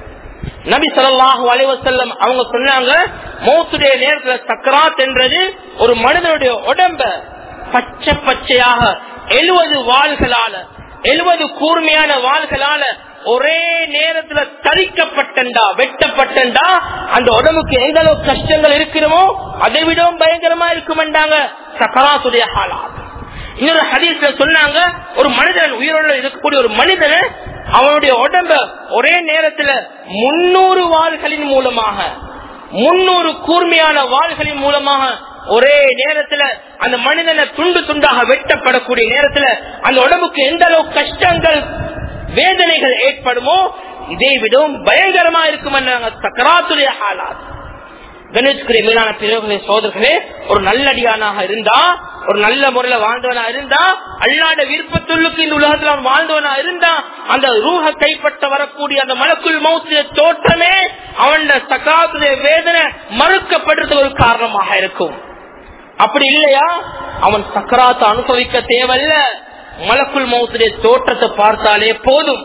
நபி சொல்லாஹு அலைவசல்லம் அவங்க சொன்னாங்க மௌத்துடைய நேரத்துல சக்கராத் என்றது ஒரு மனிதனுடைய உடம்ப பச்சை பச்சையாக எழுவது வாள்களால எழுவது கூர்மையான வாள்களால ஒரே நேரத்துல தரிக்கப்பட்டண்டா வெட்டப்பட்டண்டா அந்த உடம்புக்கு எந்த அளவு கஷ்டங்கள் இருக்கிறமோ அதை விடவும் பயங்கரமா இருக்குமெண்டாங்க சக்கராத்துடைய ஹாலாத் இன்னொரு ஹதீஸ்ல சொன்னாங்க ஒரு மனிதன் உயிரோடு இருக்கக்கூடிய ஒரு மனிதன் அவனுடைய உடம்ப ஒரே நேரத்துல முன்னூறு வாள்களின் மூலமாக முன்னூறு கூர்மையான வாள்களின் மூலமாக ஒரே நேரத்துல அந்த மனிதனை துண்டு துண்டாக வெட்டப்படக்கூடிய நேரத்துல அந்த உடம்புக்கு எந்த அளவு கஷ்டங்கள் வேதனைகள் ஏற்படுமோ இதை விடவும் பயங்கரமா இருக்கும் சக்கராத்துடைய ஹாலாத் கணேஷ்குரிய மேலான பிறகுகளே சோதர்களே ஒரு நல்லடியானாக இருந்தா ஒரு நல்ல முறையில வாழ்ந்தவனா இருந்தா அல்லாத விருப்பத்துள்ளுக்கு இந்த உலகத்துல அவன் வாழ்ந்தவனா இருந்தா அந்த ரூஹ கைப்பற்ற வரக்கூடிய அந்த மலக்குள் மௌத்திய தோற்றமே அவன் சக்காத்துடைய வேதனை மறுக்கப்படுறது ஒரு காரணமாக இருக்கும் அப்படி இல்லையா அவன் சக்கராத்தை அனுபவிக்க தேவையில்ல மலக்குள் மௌத்துடைய தோற்றத்தை பார்த்தாலே போதும்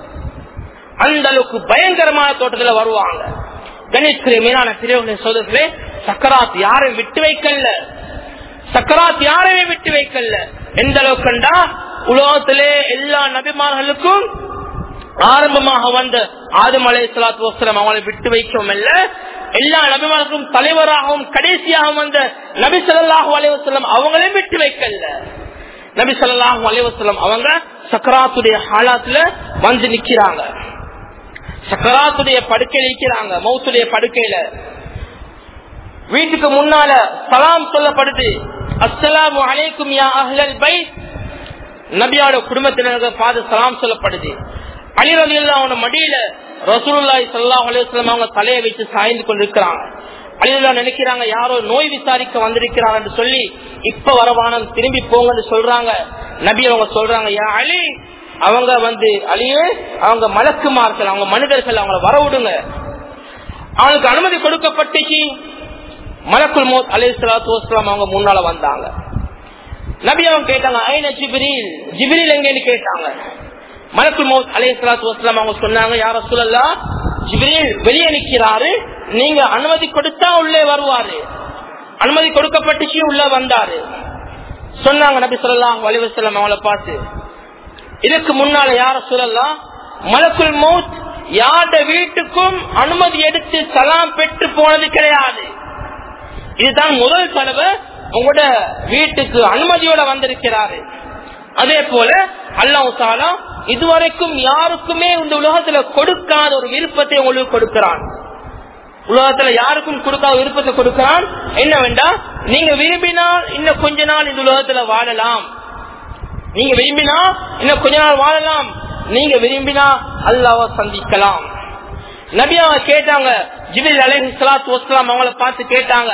அந்த அளவுக்கு பயங்கரமான தோட்டத்துல வருவாங்க கணேஷ்குரிய மீனான பிரிவுகளை சோதர்களே சக்கராத் யாரையும் விட்டு வைக்கல சக்கராத் யாரையுமே விட்டு வைக்கல எந்த அளவுக்குண்டா உலகத்திலே எல்லா நபிமார்களுக்கும் ஆரம்பமாக வந்த ஆதம் அலை சலாத்து வசலம் அவங்களை விட்டு வைக்கவும் இல்ல எல்லா நபிமார்களுக்கும் தலைவராகவும் கடைசியாக வந்த நபி சொல்லாஹு அலைவசலம் அவங்களையும் விட்டு வைக்கல நபி சொல்லாஹு அலைவசலம் அவங்க சக்கராத்துடைய ஹாலாத்துல வந்து நிக்கிறாங்க சக்கராத்துடைய படுக்கையில் இருக்கிறாங்க மௌத்துடைய படுக்கையில வீட்டுக்கு முன்னால சலாம் சொல்லப்படுது அஸ்ஸலாமு அலைக்கும் யா அஹ்லல் பைத் நபியோட குடும்பத்தினர்கள் பார்த்து சலாம் சொல்லப்படுது அலிரலி அவன மடியில ரசூலுல்லாஹி ஸல்லல்லாஹு அலைஹி வஸல்லம் அவங்க தலையை வச்சு சாய்ந்து கொண்டிருக்கிறாங்க அலிரல்லா நினைக்கிறாங்க யாரோ நோய் விசாரிக்க வந்திருக்கிறாங்க என்று சொல்லி இப்ப வரவானம் திரும்பி போங்கன்னு சொல்றாங்க நபி அவங்க சொல்றாங்க யா அலி அவங்க வந்து அலியே அவங்க மலக்குமார்கள் அவங்க மனிதர்கள் அவங்கள வர விடுங்க அவனுக்கு அனுமதி கொடுக்கப்பட்டுச்சு மலக்குல் மோத் அலி சலாத்து வஸ்லாம் அவங்க முன்னால வந்தாங்க நபி அவங்க கேட்டாங்க ஐன ஜிபிரில் ஜிபிரில் எங்கன்னு கேட்டாங்க மலக்குல் மோத் அலி சலாத்து வஸ்லாம் அவங்க சொன்னாங்க யார சொல்லலா ஜிபிரில் வெளியே நிக்கிறாரு நீங்க அனுமதி கொடுத்தா உள்ளே வருவாரு அனுமதி கொடுக்கப்பட்டுச்சு உள்ள வந்தாரு சொன்னாங்க நபி சொல்லலாம் வலிவசலம் அவங்கள பார்த்து இதுக்கு முன்னால யார சொல்லலாம் மலக்குல் மௌத் யார்ட வீட்டுக்கும் அனுமதி எடுத்து சலாம் பெற்று போனது கிடையாது இதுதான் முதல் தடவை உங்களோட வீட்டுக்கு அனுமதியோட வந்திருக்கிறாரு அதே போல அல்லாஹ் தாலா இதுவரைக்கும் யாருக்குமே இந்த உலகத்துல கொடுக்காத ஒரு விருப்பத்தை உங்களுக்கு கொடுக்கிறான் உலகத்துல யாருக்கும் கொடுக்காத விருப்பத்தை கொடுக்கிறான் என்ன வேண்டாம் நீங்க விரும்பினால் இன்னும் கொஞ்ச நாள் இந்த உலகத்துல வாழலாம் நீங்க விரும்பினா இன்னும் கொஞ்ச நாள் வாழலாம் நீங்க விரும்பினா அல்லாவ சந்திக்கலாம் நபி அவங்க கேட்டாங்க ஜிபில் அலஹி சலாத்து வஸ்லாம் அவங்கள பார்த்து கேட்டாங்க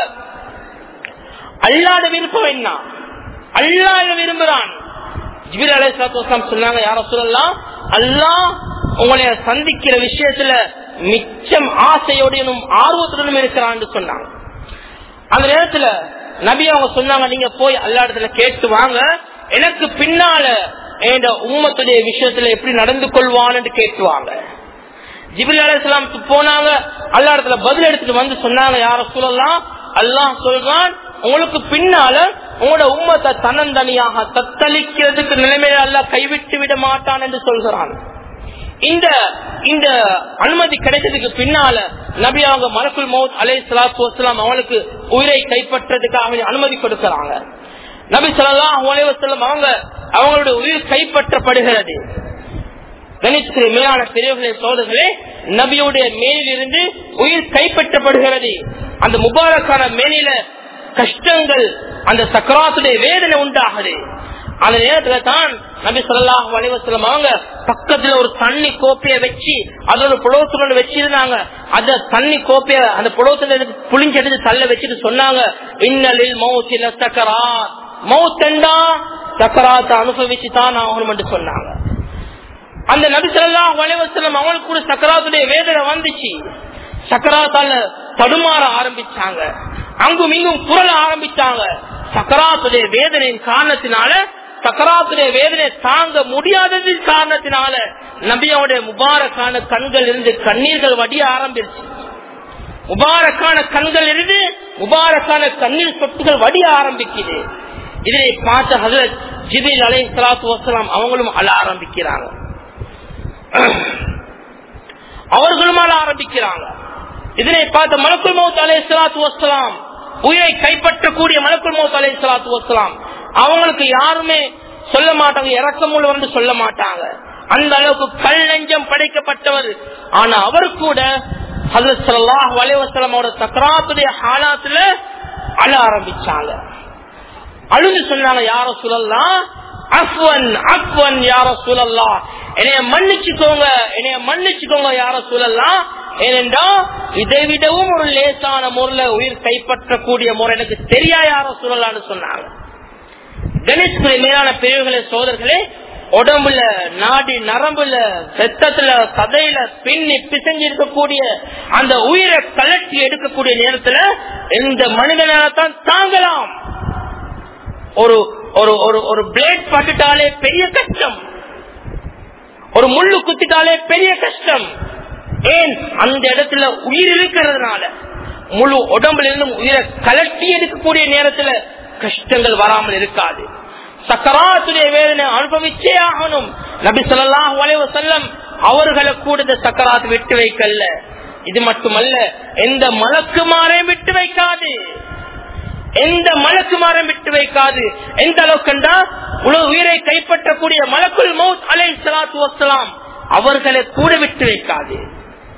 அல்லாத விருப்பம் என்ன அல்லாத விரும்புறான் ஜிபில் அலஹி சலாத்து வஸ்லாம் சொன்னாங்க யார சொல்லலாம் அல்லாஹ் உங்களை சந்திக்கிற விஷயத்துல மிச்சம் ஆசையோடையும் ஆர்வத்துடனும் இருக்கிறான்னு சொன்னாங்க அந்த நேரத்துல நபி அவங்க சொன்னாங்க நீங்க போய் அல்லா இடத்துல கேட்டு வாங்க எனக்கு பின்னால என் உம்மத்துடைய விஷயத்துல எப்படி நடந்து கொள்வான்னு கேட்டுவாங்க ஜிபில் அலிஸ்லாமுக்கு போனாங்க அல்லா இடத்துல பதில் எடுத்துட்டு வந்து சொன்னாங்க யார சொல்லலாம் அல்லாஹ் சொல்றான் உங்களுக்கு பின்னால உங்களோட உம்மத்தை தன்னந்தனியாக தத்தளிக்கிறதுக்கு நிலைமையில அல்ல கைவிட்டு விட மாட்டான் என்று சொல்கிறான் இந்த இந்த அனுமதி கிடைச்சதுக்கு பின்னால நபி அவங்க மலக்குல் மௌத் அலை சலாத்து வசலாம் அவங்களுக்கு உயிரை கைப்பற்றதுக்காக அனுமதி கொடுக்கறாங்க நபி சொல்லலாம் வசல்லம் அவங்க அவங்களுடைய உயிர் கைப்பற்றப்படுகிறது கணித்து மேலான பெரியவர்களே சோதர்களே நபியுடைய மேலிலிருந்து உயிர் கைப்பற்றப்படுகிறது அந்த முபாரக்கான மேலில கஷ்டங்கள் அந்த சக்கராத்துடைய வேதனை உண்டாகுது அந்த நேரத்துல தான் நபி சொல்லாஹ் வலிவசலம் அவங்க பக்கத்துல ஒரு தண்ணி கோப்பைய வச்சு அது ஒரு புலோத்துல வச்சிருந்தாங்க அந்த தண்ணி கோப்பைய அந்த புலோத்துல புளிஞ்சு எடுத்து தள்ள வச்சுட்டு சொன்னாங்க இன்னலில் மௌத்தில சக்கராத் மௌத்தண்டா சக்கராத்தை அனுபவிச்சு தான் ஆகணும் என்று சொன்னாங்க அந்த நபி சொல்லாஹ் வலிவசலம் அவங்களுக்கு கூட சக்கராத்துடைய வேதனை வந்துச்சு சக்கராத்தால தடுமாற ஆரம்பிச்சாங்க அங்கும் இங்கும் குரல ஆரம்பிச்சாங்க சக்கராத்துடைய வேதனையின் காரணத்தினால சக்கராத்துடைய வேதனை தாங்க முடியாததின் காரணத்தினால நபியோட முபாரக்கான கண்கள் இருந்து கண்ணீர்கள் வடிய ஆரம்பிச்சு முபாரக்கான கண்கள் இருந்து முபாரக்கான கண்ணீர் சொட்டுகள் வடிய ஆரம்பிக்குது இதனை பார்த்த ஹசரத் ஜிபில் அலை சலாத்து வசலாம் அவங்களும் அழ ஆரம்பிக்கிறாங்க அவர்களும் அழ ஆரம்பிக்கிறாங்க இதனை பார்த்த மலக்குல் மௌத் அலை சலாத்து வசலாம் உயிரை கைப்பற்றக்கூடிய மலக்குல் மௌத் அலை சலாத்து வசலாம் அவங்களுக்கு யாருமே சொல்ல மாட்டாங்க இறக்கம் உள்ளவர் சொல்ல மாட்டாங்க அந்த அளவுக்கு கல் நெஞ்சம் படைக்கப்பட்டவர் ஆனா அவர் கூட வலைவசலமோட சக்கராத்துடைய ஹாலாத்துல அழ ஆரம்பிச்சாங்க அழுது சொன்னாங்க யார சொல்லலாம் அஃப்வன் அஃப்வன் யார சொல்லலாம் என்னைய மன்னிச்சுக்கோங்க என்னைய மன்னிச்சுக்கோங்க யார சொல்லலாம் ஏனென்றா இதை விடவும் ஒரு லேசான முறையில உயிர் கைப்பற்றக்கூடிய முறை எனக்கு தெரியா யார சொல்லலாம்னு சொன்னாங்க கணேஷ் மேலான பிரிவுகளே சோதர்களே உடம்புல நாடி நரம்புல ரத்தத்துல சதையில பின்னி பிசைஞ்சு இருக்கக்கூடிய அந்த உயிரை கலட்டி எடுக்கக்கூடிய நேரத்துல இந்த மனிதனால தான் தாங்கலாம் ஒரு ஒரு ஒரு ஒரு பிளேட் பட்டுட்டாலே பெரிய கஷ்டம் ஒரு முள்ளு குத்திட்டாலே பெரிய கஷ்டம் ஏன் அந்த இடத்துல உயிர் இருக்கிறதுனால முழு உடம்புல இருந்து உயிரை கலட்டி எடுக்கக்கூடிய நேரத்துல கஷ்டங்கள் வராமல் இருக்காது சக்கராத்துடைய வேதனை அனுபவிச்சே ஆகணும் நபி சொல்லாஹ் வளைவு செல்லம் அவர்களை கூட இந்த சக்கராத் விட்டு வைக்கல இது மட்டுமல்ல எந்த மலக்குமாரையும் விட்டு வைக்காது எந்த மலக்குமாரம் விட்டு வைக்காது எந்த அளவுக்குண்டா உலக உயிரை கைப்பற்றக்கூடிய மலக்குள் மௌத் அலை சலாத்து வசலாம் அவர்களை கூட விட்டு வைக்காது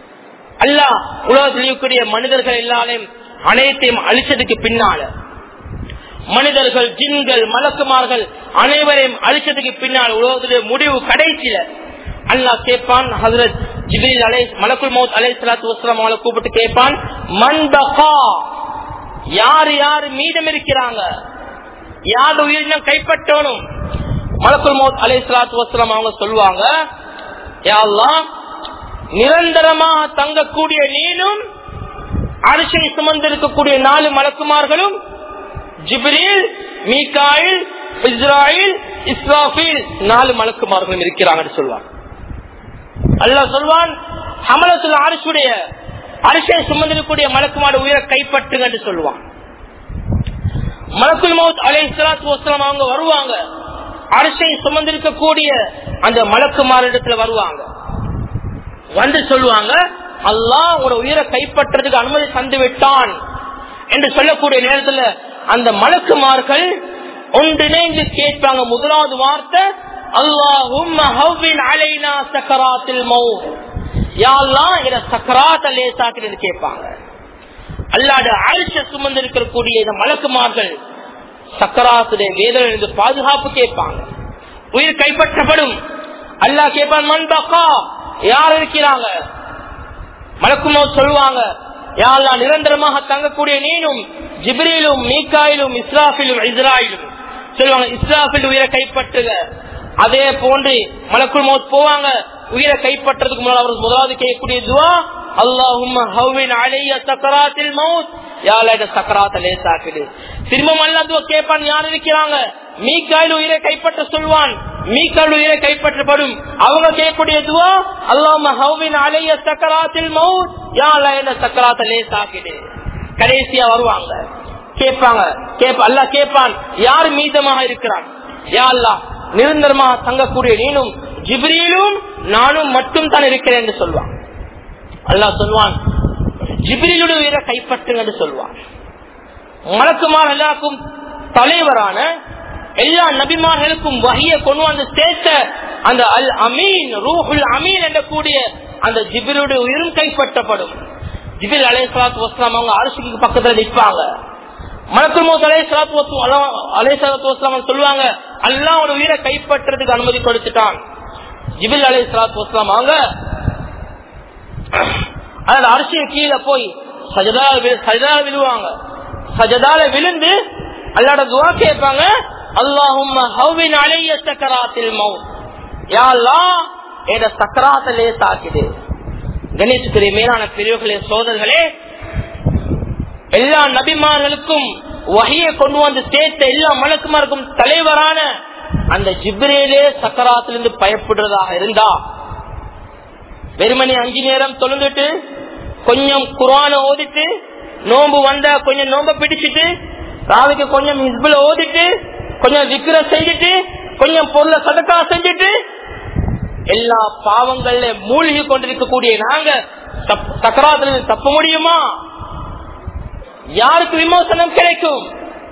அல்லாஹ் உலகத்தில் இருக்கக்கூடிய மனிதர்கள் எல்லாரையும் அனைத்தையும் அழிச்சதுக்கு பின்னால மனிதர்கள் ஜின்கள் மலக்குமார்கள் அனைவரையும் அழிச்சதுக்கு பின்னால் உலகத்துடைய முடிவு கடைசியில அல்லாஹ் கேட்பான் ஹசரத் ஜிபிரில் அலை மலக்குல் மௌத் அலை சலாத்து வஸ்லாம் அவங்களை கூப்பிட்டு கேட்பான் மன்பகா யார் யார் மீதம் இருக்கிறாங்க யார் உயிரினம் கைப்பற்றணும் மலக்குல் மௌத் அலை சலாத்து வஸ்லாம் அவங்க சொல்லுவாங்க யாரெல்லாம் நிரந்தரமா தங்கக்கூடிய நீனும் அரிசை சுமந்திருக்கக்கூடிய நாலு மலக்குமார்களும் ஜிப்ரீல் மீகாயில் இஸ்ராயில் இஸ்ராஃபில் நாலு மலக்குமார்களும் இருக்கிறாங்கன்னு சொல்லுவாங்க அல்லாஹ் சொல்வான் ஹமலத்துல அரிசுடைய அரிசை சுமந்திருக்கக்கூடிய மலக்குமார் உயிரை கைப்பற்றுங்க என்று சொல்லுவான் மலக்குல் மௌத் அலை சலாத்து வஸ்லாம் அவங்க வருவாங்க அரிசை சுமந்திருக்கக்கூடிய அந்த மலக்குமாரிடத்துல வருவாங்க வந்து சொல்லுவாங்க அல்லாஹ் உங்களோட உயிரை கைப்பற்றதுக்கு அனுமதி தந்து விட்டான் என்று சொல்லக்கூடிய நேரத்துல அந்த மலக்குமார்கள் ஒன்றிணைந்து கேட்பாங்க முதலாவது வார்த்தை அல்லாஹும் அலைனா சக்கராத்தில் மௌத் யாழ்லாம் இத சக்கராத்த லேசாக்குன்னு கேட்பாங்க அல்லாட ஆயுஷ சுமந்து இருக்கக்கூடிய இந்த மலக்குமார்கள் சக்கராத்துடைய வேதனை பாதுகாப்பு கேட்பாங்க உயிர் கைப்பற்றப்படும் அல்லாஹ் கேட்பான் மண்பக்கா யார் இருக்கிறாங்க மலக்குமோ சொல்லுவாங்க யாரெல்லாம் நிரந்தரமாக தங்கக்கூடிய நீனும் ஜிப்ரீலும் மீக்காயிலும் இஸ்ராஃபிலும் இஸ்ராயிலும் சொல்லுவாங்க இஸ்ராஃபில் உயிரை கைப்பற்றுக அதே போன்று மலக்குள் மௌத் போவாங்க உயிரை கைப்பற்றதுக்கு முன்னால் அவர் முதலாவது கேட்கக்கூடிய துவா அல்லாஹும் ஹவ்வின் அலைய சக்கராத்தில் மவுத் யாழ சக்கராத்த லேசாக்குது திரும்ப அல்லா கேட்பான் யார் இருக்கிறாங்க மீக்காயில் உயிரை கைப்பற்ற சொல்வான் மீக்கால் உயிரை கைப்பற்றப்படும் அவங்க கேட்கக்கூடிய துவா அல்லாம ஹவ்வின் அலைய சக்கராத்தில் மவுத் யாழ சக்கராத்த லேசாக்குது கடைசியா வருவாங்க கேட்பாங்க கேப்ப அல்லா கேட்பான் யார் மீதமாக இருக்கிறான் யா அல்லா நிரந்தரமாக தங்கக்கூடிய நீனும் ஜிப்ரீலும் நானும் மட்டும் தான் இருக்கிறேன் என்று சொல்வான் அல்லாஹ் சொல்வான் ஜிப்ரீலுடைய உயிரை கைப்பற்றுங்க என்று சொல்வான் மலக்குமார் எல்லாருக்கும் தலைவரான எல்லா நபிமார்களுக்கும் வகைய கொண்டு வந்து சேர்த்த அந்த அல் அமீன் ரூஹுல் அமீன் என்ற கூடிய அந்த ஜிபிலுடைய உயிரும் கைப்பற்றப்படும் ஜிபில் அலை சலாத்து வஸ்லாம் அவங்க அரசுக்கு பக்கத்துல நிற்பாங்க மலக்குமோத் அலை சலாத்து அலை சலாத்து வஸ்லாம் சொல்லுவாங்க அல்லாவோட உயிரை கைப்பற்றதுக்கு அனுமதி கொடுத்துட்டான் ஜிபில் அலை சலாத்து வஸ்லாம் அவங்க அதில் அரசியல் கீழே போய் சஜதா சஜதா விழுவாங்க சஜதால விழுந்து அல்லாட துவா கேட்பாங்க அல்லாஹும் ஹவ்வின் அலைய சக்கராத்தில் மவுத் யா அல்லாஹ் என்ற சக்கராத்த லேசாக்குது கணேசுக்குரிய மேலான பெரியவர்களே சோதர்களே எல்லா நபிமார்களுக்கும் வகையை கொண்டு வந்து சேர்த்த எல்லா மலக்குமாருக்கும் தலைவரான அந்த ஜிப்ரேலே சக்கராத்திலிருந்து பயப்படுறதாக இருந்தா வெறுமணி அஞ்சு நேரம் தொழுந்துட்டு கொஞ்சம் குரான ஓதிட்டு நோம்பு வந்த கொஞ்சம் நோம்ப பிடிச்சிட்டு ராவுக்கு கொஞ்சம் இஸ்புல ஓதிட்டு கொஞ்சம் விக்கிர செஞ்சுட்டு கொஞ்சம் பொருளை சதக்கா செஞ்சுட்டு எல்லா பாவங்கள்ல மூழ்கி கொண்டிருக்கக்கூடிய நாங்க சக்கராத்துல தப்ப முடியுமா யாருக்கு விமோசனம் கிடைக்கும்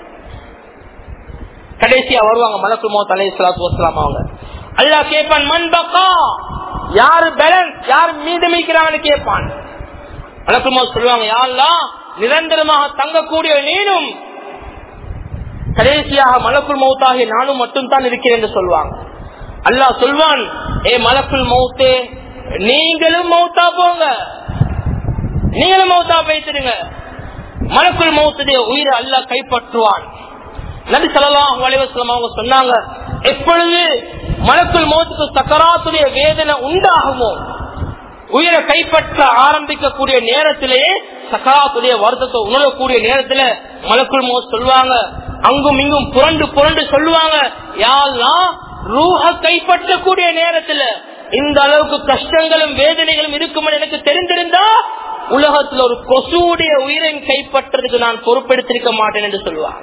கடைசியா வருவாங்க மலக்குமோ தலை சலாத்து வசலாம் அவங்க அல்லா கேட்பான் மண்பக்கா யாரு பேலன்ஸ் யார் மீதமிக்கிறாங்கன்னு கேட்பான் மலக்குமோ சொல்லுவாங்க யாரெல்லாம் நிரந்தரமாக தங்கக்கூடிய நீனும் கடைசியாக மலக்குள் மௌத்தாகி நானும் மட்டும் தான் இருக்கிறேன் என்று சொல்லுவாங்க அல்லாஹ் சொல்வான் ஏ மலக்குள் மௌத்தே நீங்களும் மௌத்தா போங்க நீங்களும் மௌத்தா பேசிடுங்க மலக்குள் மௌத்துடைய உயிரை அல்லாஹ் கைப்பற்றுவான் நபி சல்லாஹ் அலைவசலம் அவங்க சொன்னாங்க எப்பொழுது மலக்குள் மௌத்துக்கு சக்கராத்துடைய வேதனை உண்டாகுமோ உயிரை கைப்பற்ற ஆரம்பிக்கக்கூடிய நேரத்திலேயே சக்கராத்துடைய வருத்தத்தை உணரக்கூடிய நேரத்துல மலக்குள் மௌத் சொல்லுவாங்க அங்கும் இங்கும் புரண்டு புரண்டு சொல்லுவாங்க யாரெல்லாம் ரூஹ கைப்பற்றக்கூடிய நேரத்துல இந்த அளவுக்கு கஷ்டங்களும் வேதனைகளும் இருக்கும் எனக்கு தெரிந்திருந்தா உலகத்துல ஒரு கொசுடைய உயிரை கைப்பற்றதுக்கு நான் பொறுப்பெடுத்திருக்க மாட்டேன் என்று சொல்லுவாங்க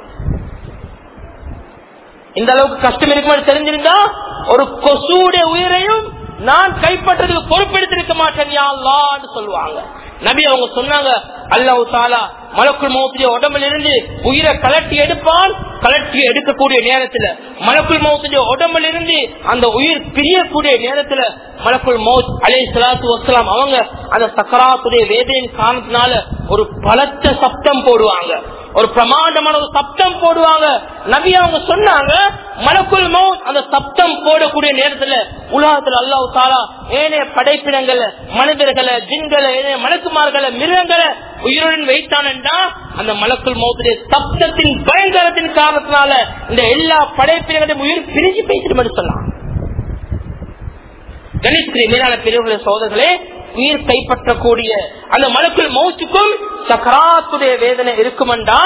இந்த அளவுக்கு கஷ்டம் இருக்கும் தெரிஞ்சிருந்தா ஒரு கொசுடைய உயிரையும் நான் கைப்பற்றதுக்கு பொறுப்பெடுத்திருக்க மாட்டேன் யாழ்லான்னு சொல்லுவாங்க நபி அவங்க சொன்னாங்க அல்லாஹு தாலா மலக்குள் மௌத்திய உடம்புல இருந்து உயிரை கலட்டி எடுப்பான் கலட்டி எடுக்கக்கூடிய நேரத்துல மலக்குள் மௌத்துடைய உடம்புல இருந்து அந்த உயிர் பிரியக்கூடிய நேரத்துல மலக்குள் மௌத் அலை சலாத்து வசலாம் அவங்க அந்த சக்கராத்துடைய வேதையின் காரணத்தினால ஒரு பலத்த சப்தம் போடுவாங்க ஒரு பிரமாண்டமான ஒரு சப்தம் போடுவாங்க நபி அவங்க சொன்னாங்க மலக்குள் மௌத் அந்த சப்தம் போடக்கூடிய நேரத்துல உலகத்துல அல்லாஹ் தாலா ஏனைய படைப்பினங்களை மனிதர்களை ஜின்களை ஏனைய மலக்குமார்களை மிருகங்களை உயிருடன் வைத்தானண்டா அந்த மலக்குள் மௌத்துடைய சப்தத்தின் பயங்கரத்தின் காரணத்தினால இந்த எல்லா படைப்பினங்களையும் உயிர் பிரிஞ்சு பேசிட்டு சொல்லலாம் கணிஸ்திரி மீதான பிரிவுகளை சோதர்களே உயிர் கைப்பற்றக்கூடிய அந்த மலக்குள் மௌத்துக்கும் சக்கராத்துடைய வேதனை இருக்குமெண்டா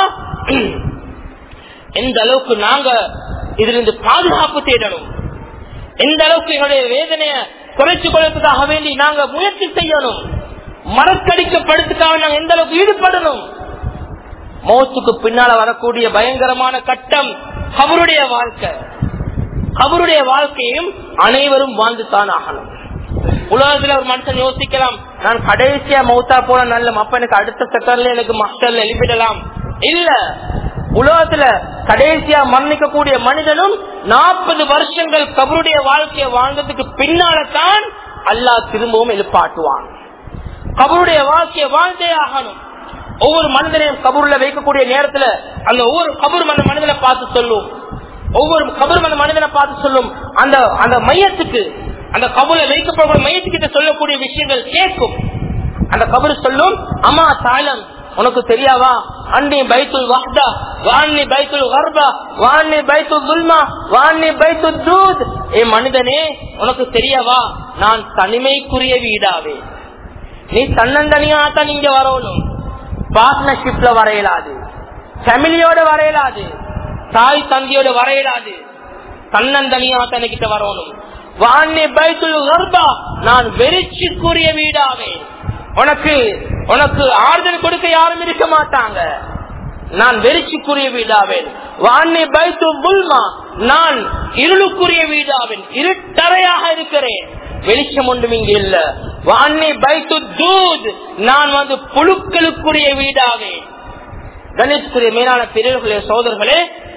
எந்த அளவுக்கு நாங்க இதிலிருந்து பாதுகாப்பு தேடணும் எந்த அளவுக்கு எங்களுடைய வேதனையை குறைச்சு கொள்வதற்காக வேண்டி நாங்க முயற்சி செய்யணும் மறக்கடிக்கப்படுத்துக்காக நாங்க எந்த அளவுக்கு ஈடுபடணும் மௌத்துக்கு பின்னால வரக்கூடிய பயங்கரமான கட்டம் அவருடைய வாழ்க்கை அவருடைய வாழ்க்கையும் அனைவரும் வாழ்ந்துதான் ஆகணும் உலகத்துல ஒரு மனுஷன் யோசிக்கலாம் நான் கடைசியா மௌத்தா போன நல்ல அப்ப எனக்கு அடுத்த செக்டர்ல எனக்கு மக்கள் எழுப்பிடலாம் இல்ல உலகத்துல கடைசியா மரணிக்கக்கூடிய மனிதனும் நாற்பது வருஷங்கள் கபருடைய வாழ்க்கையை வாழ்ந்ததுக்கு பின்னால்தான் அல்லாஹ் திரும்பவும் எழுப்பாட்டுவான் கபருடைய வாழ்க்கையை வாழ்ந்தே ஆகணும் ஒவ்வொரு மனிதனையும் கபூர்ல வைக்கக்கூடிய நேரத்துல அந்த ஒவ்வொரு கபூர் அந்த மனிதனை பார்த்து சொல்லும் ஒவ்வொரு கபரும் அந்த மனிதனை பார்த்து சொல்லும் அந்த அந்த மையத்துக்கு அந்த கபூர்ல வைக்கப்படக்கூடிய மையத்துக்கிட்ட சொல்லக்கூடிய விஷயங்கள் கேட்கும் அந்த கபரு சொல்லும் அம்மா தாளம் உனக்கு தெரியாவா அன்னி பைத்துல் வஹ்தா வான்னி பைத்துல் கர்பா வான்னி பைத்துல் துல்மா வான்னி பைத்துல் தூத் ஏ மனிதனே உனக்கு தெரியாவா நான் தனிமைக்குரிய வீடாவே நீ தன்னந்தனியா தான் நீங்க வரணும் பார்ட்னர்ஷிப்ல வரையலாது ஃபேமிலியோட வரையலாது தாய் தந்தையோட வரையலாது தன்னந்தனியா தனக்கிட்ட வரணும் வான்னி பைத்துல் கர்பா நான் வெறிச்சுக்குரிய வீடாவே உனக்கு உனக்கு ஆறுதல் கொடுக்க யாரும் இருக்க மாட்டாங்க நான் வெறிச்சுக்குரிய வீடாவேன் வான்னி பைத்து புல்மா நான் இருளுக்குரிய வீடாவேன் இருட்டறையாக இருக்கிறேன் வெளிச்சம் ஒன்றும் இங்கு இல்ல வான்னி பைத்து தூத் நான் வந்து புழுக்களுக்குரிய வீடாவேன் கணேஷ்குரிய மேலான பெரியவர்களே சோதர்களே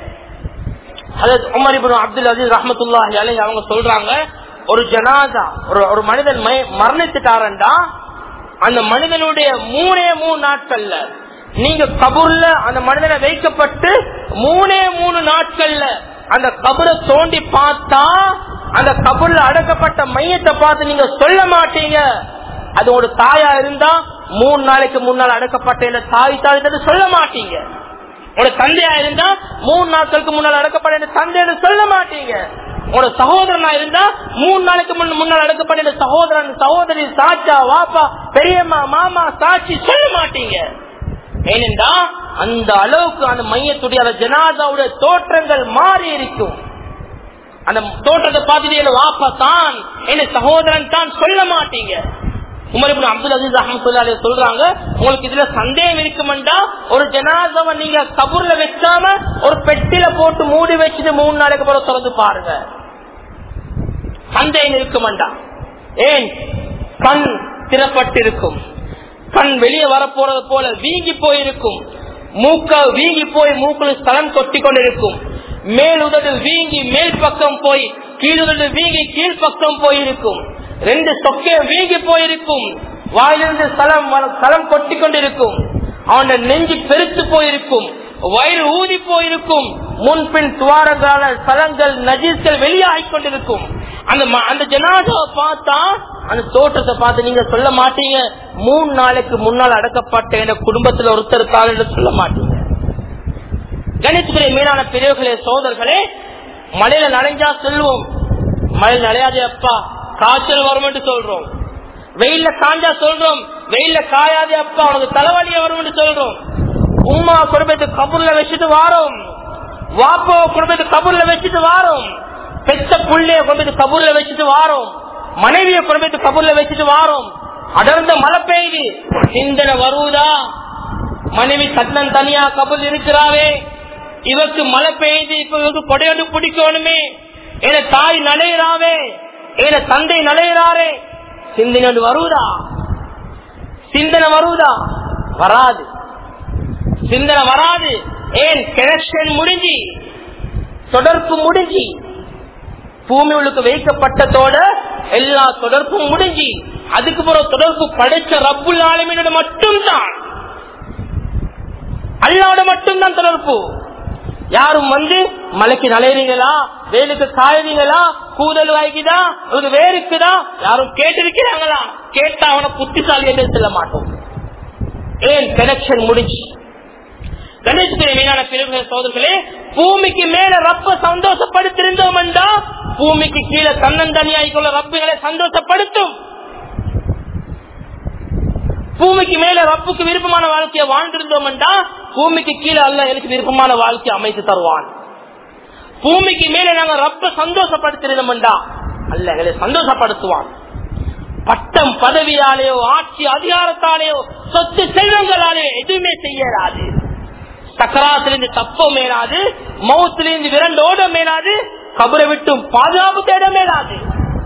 அதாவது உமர் இப்னு அப்துல் அஜீஸ் ரஹமத்துல்லாஹி அலைஹி அவங்க சொல்றாங்க ஒரு ஜனாதா ஒரு ஒரு மனிதன் மய- மரணித்துட்டாரண்டா அந்த மனிதனுடைய மூணே மூணு நாட்கள்ல நீங்க கபூர்ல அந்த மனிதனை வைக்கப்பட்டு மூணே மூணு நாட்கள்ல அந்த கபரை தோண்டி பார்த்தா அந்த கபூர்ல அடக்கப்பட்ட மையத்தை பார்த்து நீங்க சொல்ல மாட்டீங்க அது ஒரு தாயா இருந்தா மூணு நாளைக்கு முன்னால் அடக்கப்பட்ட இந்த தாய் தாய் சொல்ல மாட்டீங்க உங்களோட தந்தையா இருந்தா மூணு நாட்களுக்கு முன்னால் அடக்கப்பட்ட இந்த தந்தைன்னு சொல்ல மாட்டீங்க உங்களோட சகோதரனா இருந்தா மூணு நாளைக்கு முன்ன முன்னால் அடக்கப்பட்ட இந்த சகோதரன் சகோதரி சாச்சா வாப்பா பெரியம்மா மாமா சாட்சி சொல்ல மாட்டீங்க ஏனென்றா அந்த அளவுக்கு அந்த மையத்துடைய அந்த ஜனாதாவுடைய தோற்றங்கள் மாறி இருக்கும் அந்த தோற்றத்தை பார்த்துட்டு என்ன வாப்பா தான் என்ன சகோதரன் தான் சொல்ல மாட்டீங்க உமர் இப்னு அப்துல் அசீஸ் அஹமதுல்லாலே சொல்றாங்க உங்களுக்கு இதுல சந்தேகம் இருக்குமெண்டா ஒரு ஜனாதாவை நீங்க கபூர்ல வைக்காம ஒரு பெட்டில போட்டு மூடி வச்சுட்டு மூணு நாளைக்கு பிறகு திறந்து பாருங்க சந்தேகம் இருக்குமெண்டா ஏன் கண் திறப்பட்டிருக்கும் கண் வெளியே வரப்போறது போல வீங்கி போயிருக்கும் மூக்க வீங்கி போய் மூக்குல ஸ்தலம் கொட்டி கொண்டிருக்கும் மேல் உதடு வீங்கி மேல் பக்கம் போய் கீழுதடு வீங்கி கீழ் பக்கம் போயிருக்கும் ரெண்டு சொக்கே வீங்கி போயிருக்கும் வாயிலிருந்து ஸ்தலம் வ- ஸ்தலம் கொட்டி கொண்டிருக்கும் அவனுடைய நெஞ்சு பெருத்து போயிருக்கும் வயிறு ஊதி போயிருக்கும் முன்பின் துவாரங்களான ஸ்தலங்கள் நஜீஸ்கள் வெளியாகி கொண்டிருக்கும் அந்த ம- அந்த ஜனாதாவை பார்த்தா அந்த தோற்றத்தை பார்த்து நீங்க சொல்ல மாட்டீங்க மூணு நாளைக்கு முன்னால் அடக்கப்பட்ட என் குடும்பத்துல ஒருத்தர் என்று சொல்ல மாட்டீங்க கணித்துறை மீனான பிரிவுகளே சோதர்களே மழையில நனைஞ்சா சொல்லுவோம் மழையில் நனையாதே அப்பா காய்ச்சல் வரும் என்று சொல்றோம் வெயில்ல காஞ்சா சொல்றோம் வெயில்ல காயாதே அப்பா உனக்கு தலைவலிய வரும் என்று சொல்றோம் உமா குடும்பத்தை கபூர்ல வச்சுட்டு வாரோம் வாப்போ குடும்பத்தை கபூர்ல வச்சுட்டு வாரோம் பெத்த புள்ளைய குடும்பத்தை கபூர்ல வச்சுட்டு வாரோம் மனைவிய குடும்பத்தை கபூர்ல வச்சுட்டு வாரோம் அடர்ந்த மழை பெய்யுது சிந்தனை வருவதா மனைவி கண்ணன் தனியா கபூல் இருக்கிறாவே இவருக்கு மழை பெய்யுது இப்ப இவருக்கு கொடையோடு பிடிக்கணுமே என தாய் நலையிறாவே என தந்தை நலையிறாரே சிந்தனை ஒன்று வருவதா சிந்தனை வருவதா வராது சிந்தனை வராது ஏன் கனெக்ஷன் முடிஞ்சு தொடர்பு முடிஞ்சு பூமி உள்ளுக்கு வைக்கப்பட்டதோட எல்லா தொடர்பும் முடிஞ்சு அதுக்கு பிறகு தொடர்பு படைச்ச ரப்புல் ஆலமீனோட மட்டும்தான் அல்லாவோட மட்டும்தான் தொடர்பு யாரும் வந்து மலைக்கு நலையறீங்களா வேலுக்கு காயுறீங்களா கூதல் வாய்க்குதா ஒரு வேருக்குதா யாரும் கேட்டிருக்கிறாங்களா கேட்டா அவனை புத்திசாலி என்று சொல்ல மாட்டோம் ஏன் கனெக்ஷன் முடிஞ்சு கணேசத்தின் மீதான பிரிவுகள் சோதர்களே பூமிக்கு மேல ரப்ப சந்தோஷப்படுத்திருந்தோம் என்றா பூமிக்கு கீழே தன்னந்தனியாய்க்குள்ள ரப்புகளை சந்தோஷப்படுத்தும் பூமிக்கு மேல ரப்புக்கு விருப்பமான வாழ்க்கையை வாழ்ந்திருந்தோம் என்றா பூமிக்கு கீழே அல்ல எனக்கு விருப்பமான வாழ்க்கையை அமைத்து தருவான் பூமிக்கு மேல நாங்க ரப்ப சந்தோஷப்படுத்திருந்தோம் என்றா அல்ல எங்களை சந்தோஷப்படுத்துவான் பட்டம் பதவியாலேயோ ஆட்சி அதிகாரத்தாலேயோ சொத்து செல்வங்களாலேயோ எதுவுமே செய்யலாது சக்கராத்திலிருந்து தப்ப மேலாது மௌத்திலிருந்து விரண்டோட மேலாது கபரை விட்டும் பாதுகாப்பு தேட மேலாது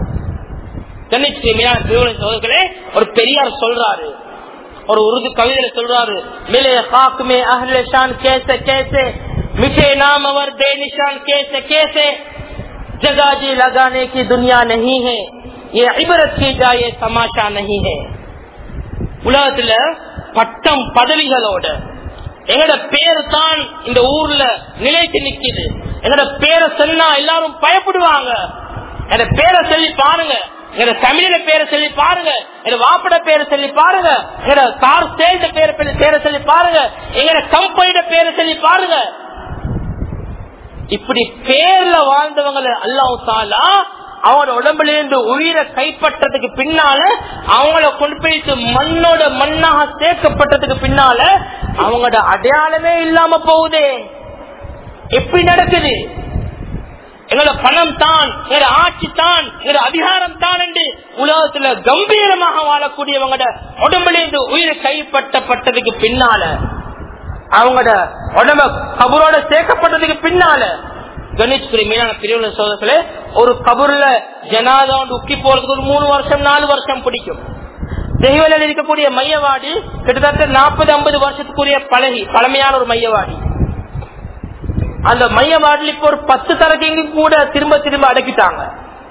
சோதர்களே ஒரு பெரியார் சொல்றாரு ஒரு உருது கவிதையில சொல்றாரு மிலே खाक में अहले शान कैसे कैसे मिठे नाम और बेनिशान कैसे कैसे जगह जी लगाने की दुनिया नहीं है ये इबरत की जाए तमाशा नहीं है உலகத்துல பட்டம் பதவிகளோட எங்கட பேரு தான் இந்த ஊர்ல நிலைத்து நிக்குது எங்கட பேரை சொன்னா எல்லாரும் பயப்படுவாங்க எங்க பேரை சொல்லி பாருங்க எங்க தமிழில பேரை சொல்லி பாருங்க எங்க வாப்பட பேரை சொல்லி பாருங்க எங்க கார் சேல்ட பேரை பேரை சொல்லி பாருங்க எங்க கம்பெனியோட பேரை சொல்லி பாருங்க இப்படி பேர்ல வாழ்ந்தவங்களை அல்லாஹ் தாலா அவனோட உடம்புல இருந்து உயிரை கைப்பற்றதுக்கு பின்னால அவங்கள கொண்டு போயிட்டு மண்ணோட மண்ணாக சேர்க்கப்பட்டதுக்கு பின்னால அவங்களோட அடையாளமே இல்லாம போகுதே எப்படி நடக்குது எங்களோட பணம் தான் எங்களோட ஆட்சி தான் எங்களோட அதிகாரம் தான் என்று உலகத்துல கம்பீரமாக வாழக்கூடியவங்களோட உடம்புல இருந்து உயிரை கைப்பற்றப்பட்டதுக்கு பின்னால அவங்களோட உடம்ப கபரோட சேர்க்கப்பட்டதுக்கு பின்னால கணேஷ்குரி மீனான பிரிவுல சோதர்களே ஒரு கபூர்ல ஜனாதா உக்கி போறதுக்கு ஒரு மூணு வருஷம் நாலு வருஷம் பிடிக்கும் தெய்வலில் இருக்கக்கூடிய மையவாடி கிட்டத்தட்ட நாற்பது ஐம்பது வருஷத்துக்குரிய பழகி பழமையான ஒரு மையவாடி அந்த மையவாடியில் இப்ப ஒரு பத்து தரகைங்க கூட திரும்ப திரும்ப அடக்கிட்டாங்க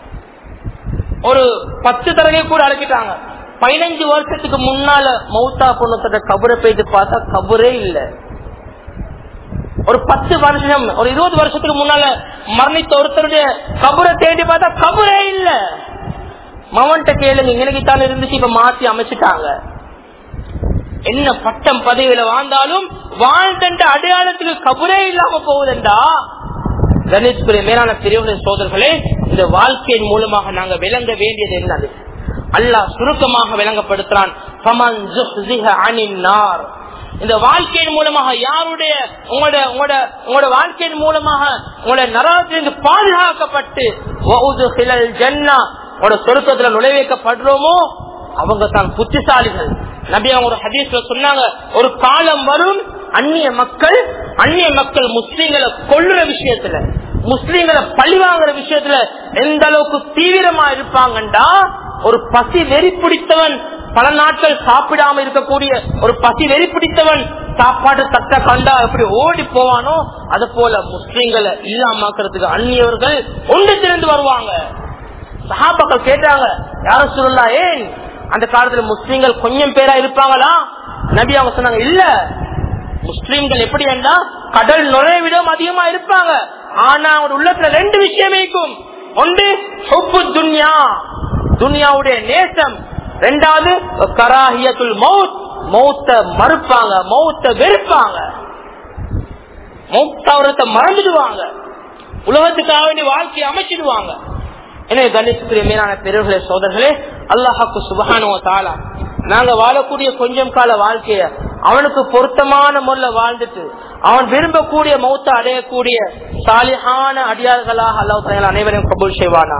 ஒரு பத்து தரகை கூட அடக்கிட்டாங்க பதினஞ்சு வருஷத்துக்கு முன்னால மௌத்தா பொண்ணத்தோட கபரை போயிட்டு பார்த்தா கபரே இல்லை ஒரு பத்து வருஷம் ஒரு இருபது வருஷத்துக்கு முன்னால மரணித்த ஒருத்தருடைய கபரை தேடி பார்த்தா கபரே இல்ல மவன்கிட்ட கேளுங்க இன்னைக்கு தான் இருந்துச்சு இப்ப மாத்தி அமைச்சிட்டாங்க என்ன பட்டம் பதவியில வாழ்ந்தாலும் வாழ்ந்த அடையாளத்துக்கு கபரே இல்லாம போகுதுண்டா கணேஷ்குரிய மேலான பிரிவுகளின் சோதர்களே இந்த வாழ்க்கையின் மூலமாக நாங்க விளங்க வேண்டியது என்னது அல்லாஹ் சுருக்கமாக விளங்கப்படுத்துறான் இந்த வாழ்க்கையின் மூலமாக யாருடைய உங்களோட உங்களோட உங்களோட வாழ்க்கையின் மூலமாக உங்களோட நரகத்திலிருந்து பாதுகாக்கப்பட்டு ஜன்னா உங்களோட சொருக்கத்துல நுழைவேக்கப்படுறோமோ அவங்க தான் புத்திசாலிகள் நபி அவங்க ஒரு ஹதீஸ்ல சொன்னாங்க ஒரு காலம் வரும் அந்நிய மக்கள் அந்நிய மக்கள் முஸ்லீம்களை கொள்ளுற விஷயத்துல முஸ்லீம்களை பழி வாங்குற விஷயத்துல எந்த அளவுக்கு தீவிரமா இருப்பாங்கண்டா ஒரு பசி வெறி பிடித்தவன் பல நாட்கள் சாப்பிடாம இருக்கக்கூடிய ஒரு பசி வெறி பிடித்தவன் சாப்பாடு தட்ட கண்டா எப்படி ஓடி போவானோ அது போல முஸ்லீம்களை இல்லாமக்கிறதுக்கு அந்நியவர்கள் ஒன்று திறந்து வருவாங்க சஹாபாக்கள் கேட்டாங்க யார சொல்லலாம் ஏன் அந்த காலத்துல முஸ்லீம்கள் கொஞ்சம் பேரா இருப்பாங்களா நபி அவங்க சொன்னாங்க இல்ல முஸ்லீம்கள் எப்படி என்றா கடல் நுழைவிடம் அதிகமா இருப்பாங்க ஆனா அவங்க உள்ளத்துல ரெண்டு விஷயம் இருக்கும் ஒன்று சொப்பு துன்யா துன்யாவுடைய நேசம் ரெண்டாவது கராஹியத்துல் மவுத் மௌத்த மறுப்பாங்க மௌத்த வெறுப்பாங்க மௌத்தாவரத்தை மறந்துடுவாங்க உலகத்துக்காக வேண்டிய வாழ்க்கையை அமைச்சிடுவாங்க எனவே கணேசத்துக்குரிய மேலான பெரியவர்களே சோதர்களே அல்லாஹாக்கு சுபகானோ தாளா நாங்க வாழக்கூடிய கொஞ்சம் கால வாழ்க்கைய அவனுக்கு பொருத்தமான முறையில வாழ்ந்துட்டு அவன் விரும்பக்கூடிய மௌத்த அடையக்கூடிய சாலிஹான அடியார்களாக அல்லாஹ் அனைவரையும் கபூல் செய்வானா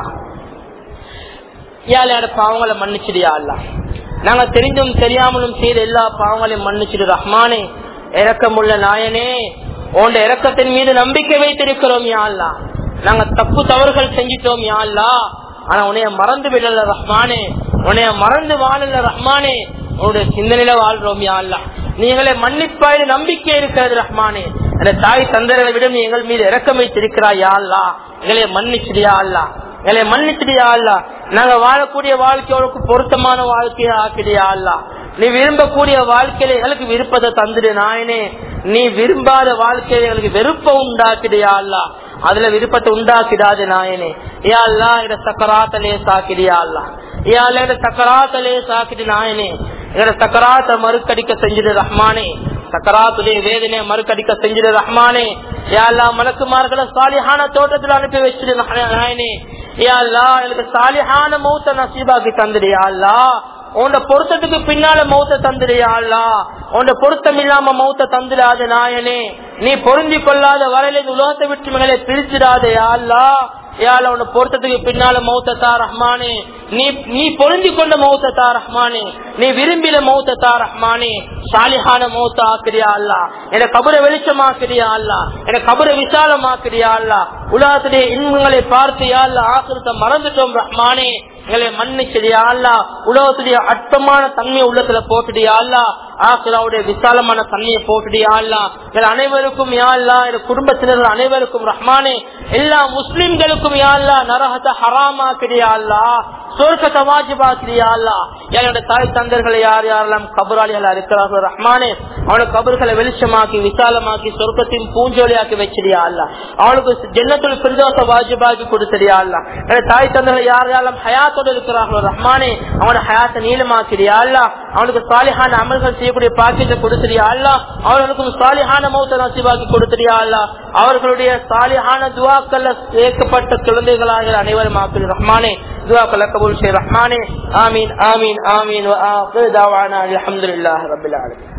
ஏழையோட பாவங்களை மன்னிச்சிடியா அல்ல நாங்க தெரிந்தும் தெரியாமலும் செய்த எல்லா பாவங்களையும் மன்னிச்சிடு ரஹ்மானே இறக்கமுள்ள நாயனே உண்ட இறக்கத்தின் மீது நம்பிக்கை வைத்திருக்கிறோம் யா அல்லா நாங்க தப்பு தவறுகள் செஞ்சிட்டோம் யா அல்லா ஆனா உன்னைய மறந்து விடல ரஹ்மானே உன்னைய மறந்து வாழல ரஹ்மானே உன்னுடைய சிந்தனையில வாழ்றோம் யா அல்லா நீங்களே மன்னிப்பாய் நம்பிக்கை இருக்கிறது ரஹ்மானே அந்த தாய் தந்தைகளை விட நீ எங்கள் மீது இறக்கம் வைத்திருக்கிறாய் யா அல்லா எங்களை மன்னிச்சிடியா அல்லா எங்களை மன்னிச்சிடியா அல்லா நாங்க வாழக்கூடிய வாழ்க்கையோட பொருத்தமான வாழ்க்கையை ஆக்கிடியா அல்லா நீ விரும்பக்கூடிய வாழ்க்கையில எங்களுக்கு விருப்பத்தை தந்துடு நாயனே நீ விரும்பாத வாழ்க்கையில எங்களுக்கு வெறுப்ப உண்டாக்கிடியா அல்லா அதுல விருப்பத்தை உண்டாக்கிடாது நாயனே ஏ அல்லா இட சக்கராத்தலே சாக்கிடியா அல்லா ஏ அல்லா இட சக்கராத்தலே சாக்கிடு நாயனே எங்கட சக்கராத்த மறுக்கடிக்க செஞ்சிடு ரஹ்மானே சக்கராத்துடைய வேதனையை மறுக்கடிக்க செஞ்சிடு ரஹ்மானே ஏ அல்லா மலக்குமார்களை சாலிஹான தோட்டத்தில் அனுப்பி வச்சிடு நாயனே ஏ அல்லா எனக்கு சாலிஹான மௌத்த நசீபாக்கி தந்துடு யா அல்லா உன்ட பொருத்தத்துக்கு பின்னால மௌத்த தந்துடுயா அல்லா உன்ட பொருத்தம் இல்லாம மௌத்த தந்துடாத நாயனே நீ பொருந்தி கொள்ளாத வரையில இந்த உலகத்தை விட்டு மகளை பிரிச்சிடாதே அல்லா யால உன்னை பொருத்தத்துக்கு பின்னால மௌத்தா ரஹ்மானே நீ நீ பொருந்தி கொண்ட மௌத்தா ரஹ்மானே நீ விரும்பின மௌத்தா ரஹ்மானே சாலிஹான மௌத்த ஆக்கிறியா அல்லா என கபரை வெளிச்சமாக்கிறியா அல்லா என கபரை விசாலமாக்கிறியா அல்லா உலகத்துடைய இன்பங்களை பார்த்து யா அல்லா ஆக்கிரத்தை மறந்துட்டோம் ரஹ்மானே எங்களை மன்னிச்சடியா அல்லா உலகத்துடைய அற்பமான தன்மை உள்ளத்துல போட்டுடியா அல்லா ஆசிராவுடைய விசாலமான தன்மையை போட்டுடியா அல்லா எங்கள் அனைவருக்கும் யா அல்லா என் குடும்பத்தினர் அனைவருக்கும் ரஹ்மானே எல்லா முஸ்லிம்களுக்கும் யா அல்லா நரகத்தை ஹராமாக்கிறியா அல்லா சொர்க்கத்தை வாஜிபாக்கிறியா அல்லா என்னோட தாய் தந்தர்களை யார் யாரெல்லாம் கபராளிகளா இருக்கிறார்கள் ரஹ்மானே அவனுக்கு கபர்களை வெளிச்சமாக்கி விசாலமாக்கி சொர்க்கத்தின் பூஞ்சோலியாக்கி வச்சிடியா அல்லா அவனுக்கு ஜென்னத்துள் பிரதோஷ வாஜிபாக்கி கொடுத்தடியா அல்லா என்னோட தாய் தந்தர்கள் யார் யாரெல்லாம் ஹயாத்தோடு இருக்கிறார்களோ ரஹ்மானே அவனோட ஹயாத்தை நீளமாக்கிறியா அல்லா அவனுக்கு சாலிஹான அமல்கள் செய்யக்கூடிய பாக்கியத்தை கொடுத்துறியா அல்லா அவர்களுக்கும் சாலிஹான மௌத்த நசிபாக்கி கொடுத்துறியா அல்லா அவர்களுடைய சாலிஹான துவாக்கல்ல சேர்க்கப்பட்ட குழந்தைகளாக அனைவரும் ஆக்குது ரஹ்மானே துவாக்கல்ல கபூல் செய்ய ரஹ்மானே ஆமீன் ஆமீன் ஆமீன் وآخر دعوانا الحمد لله رب العالمين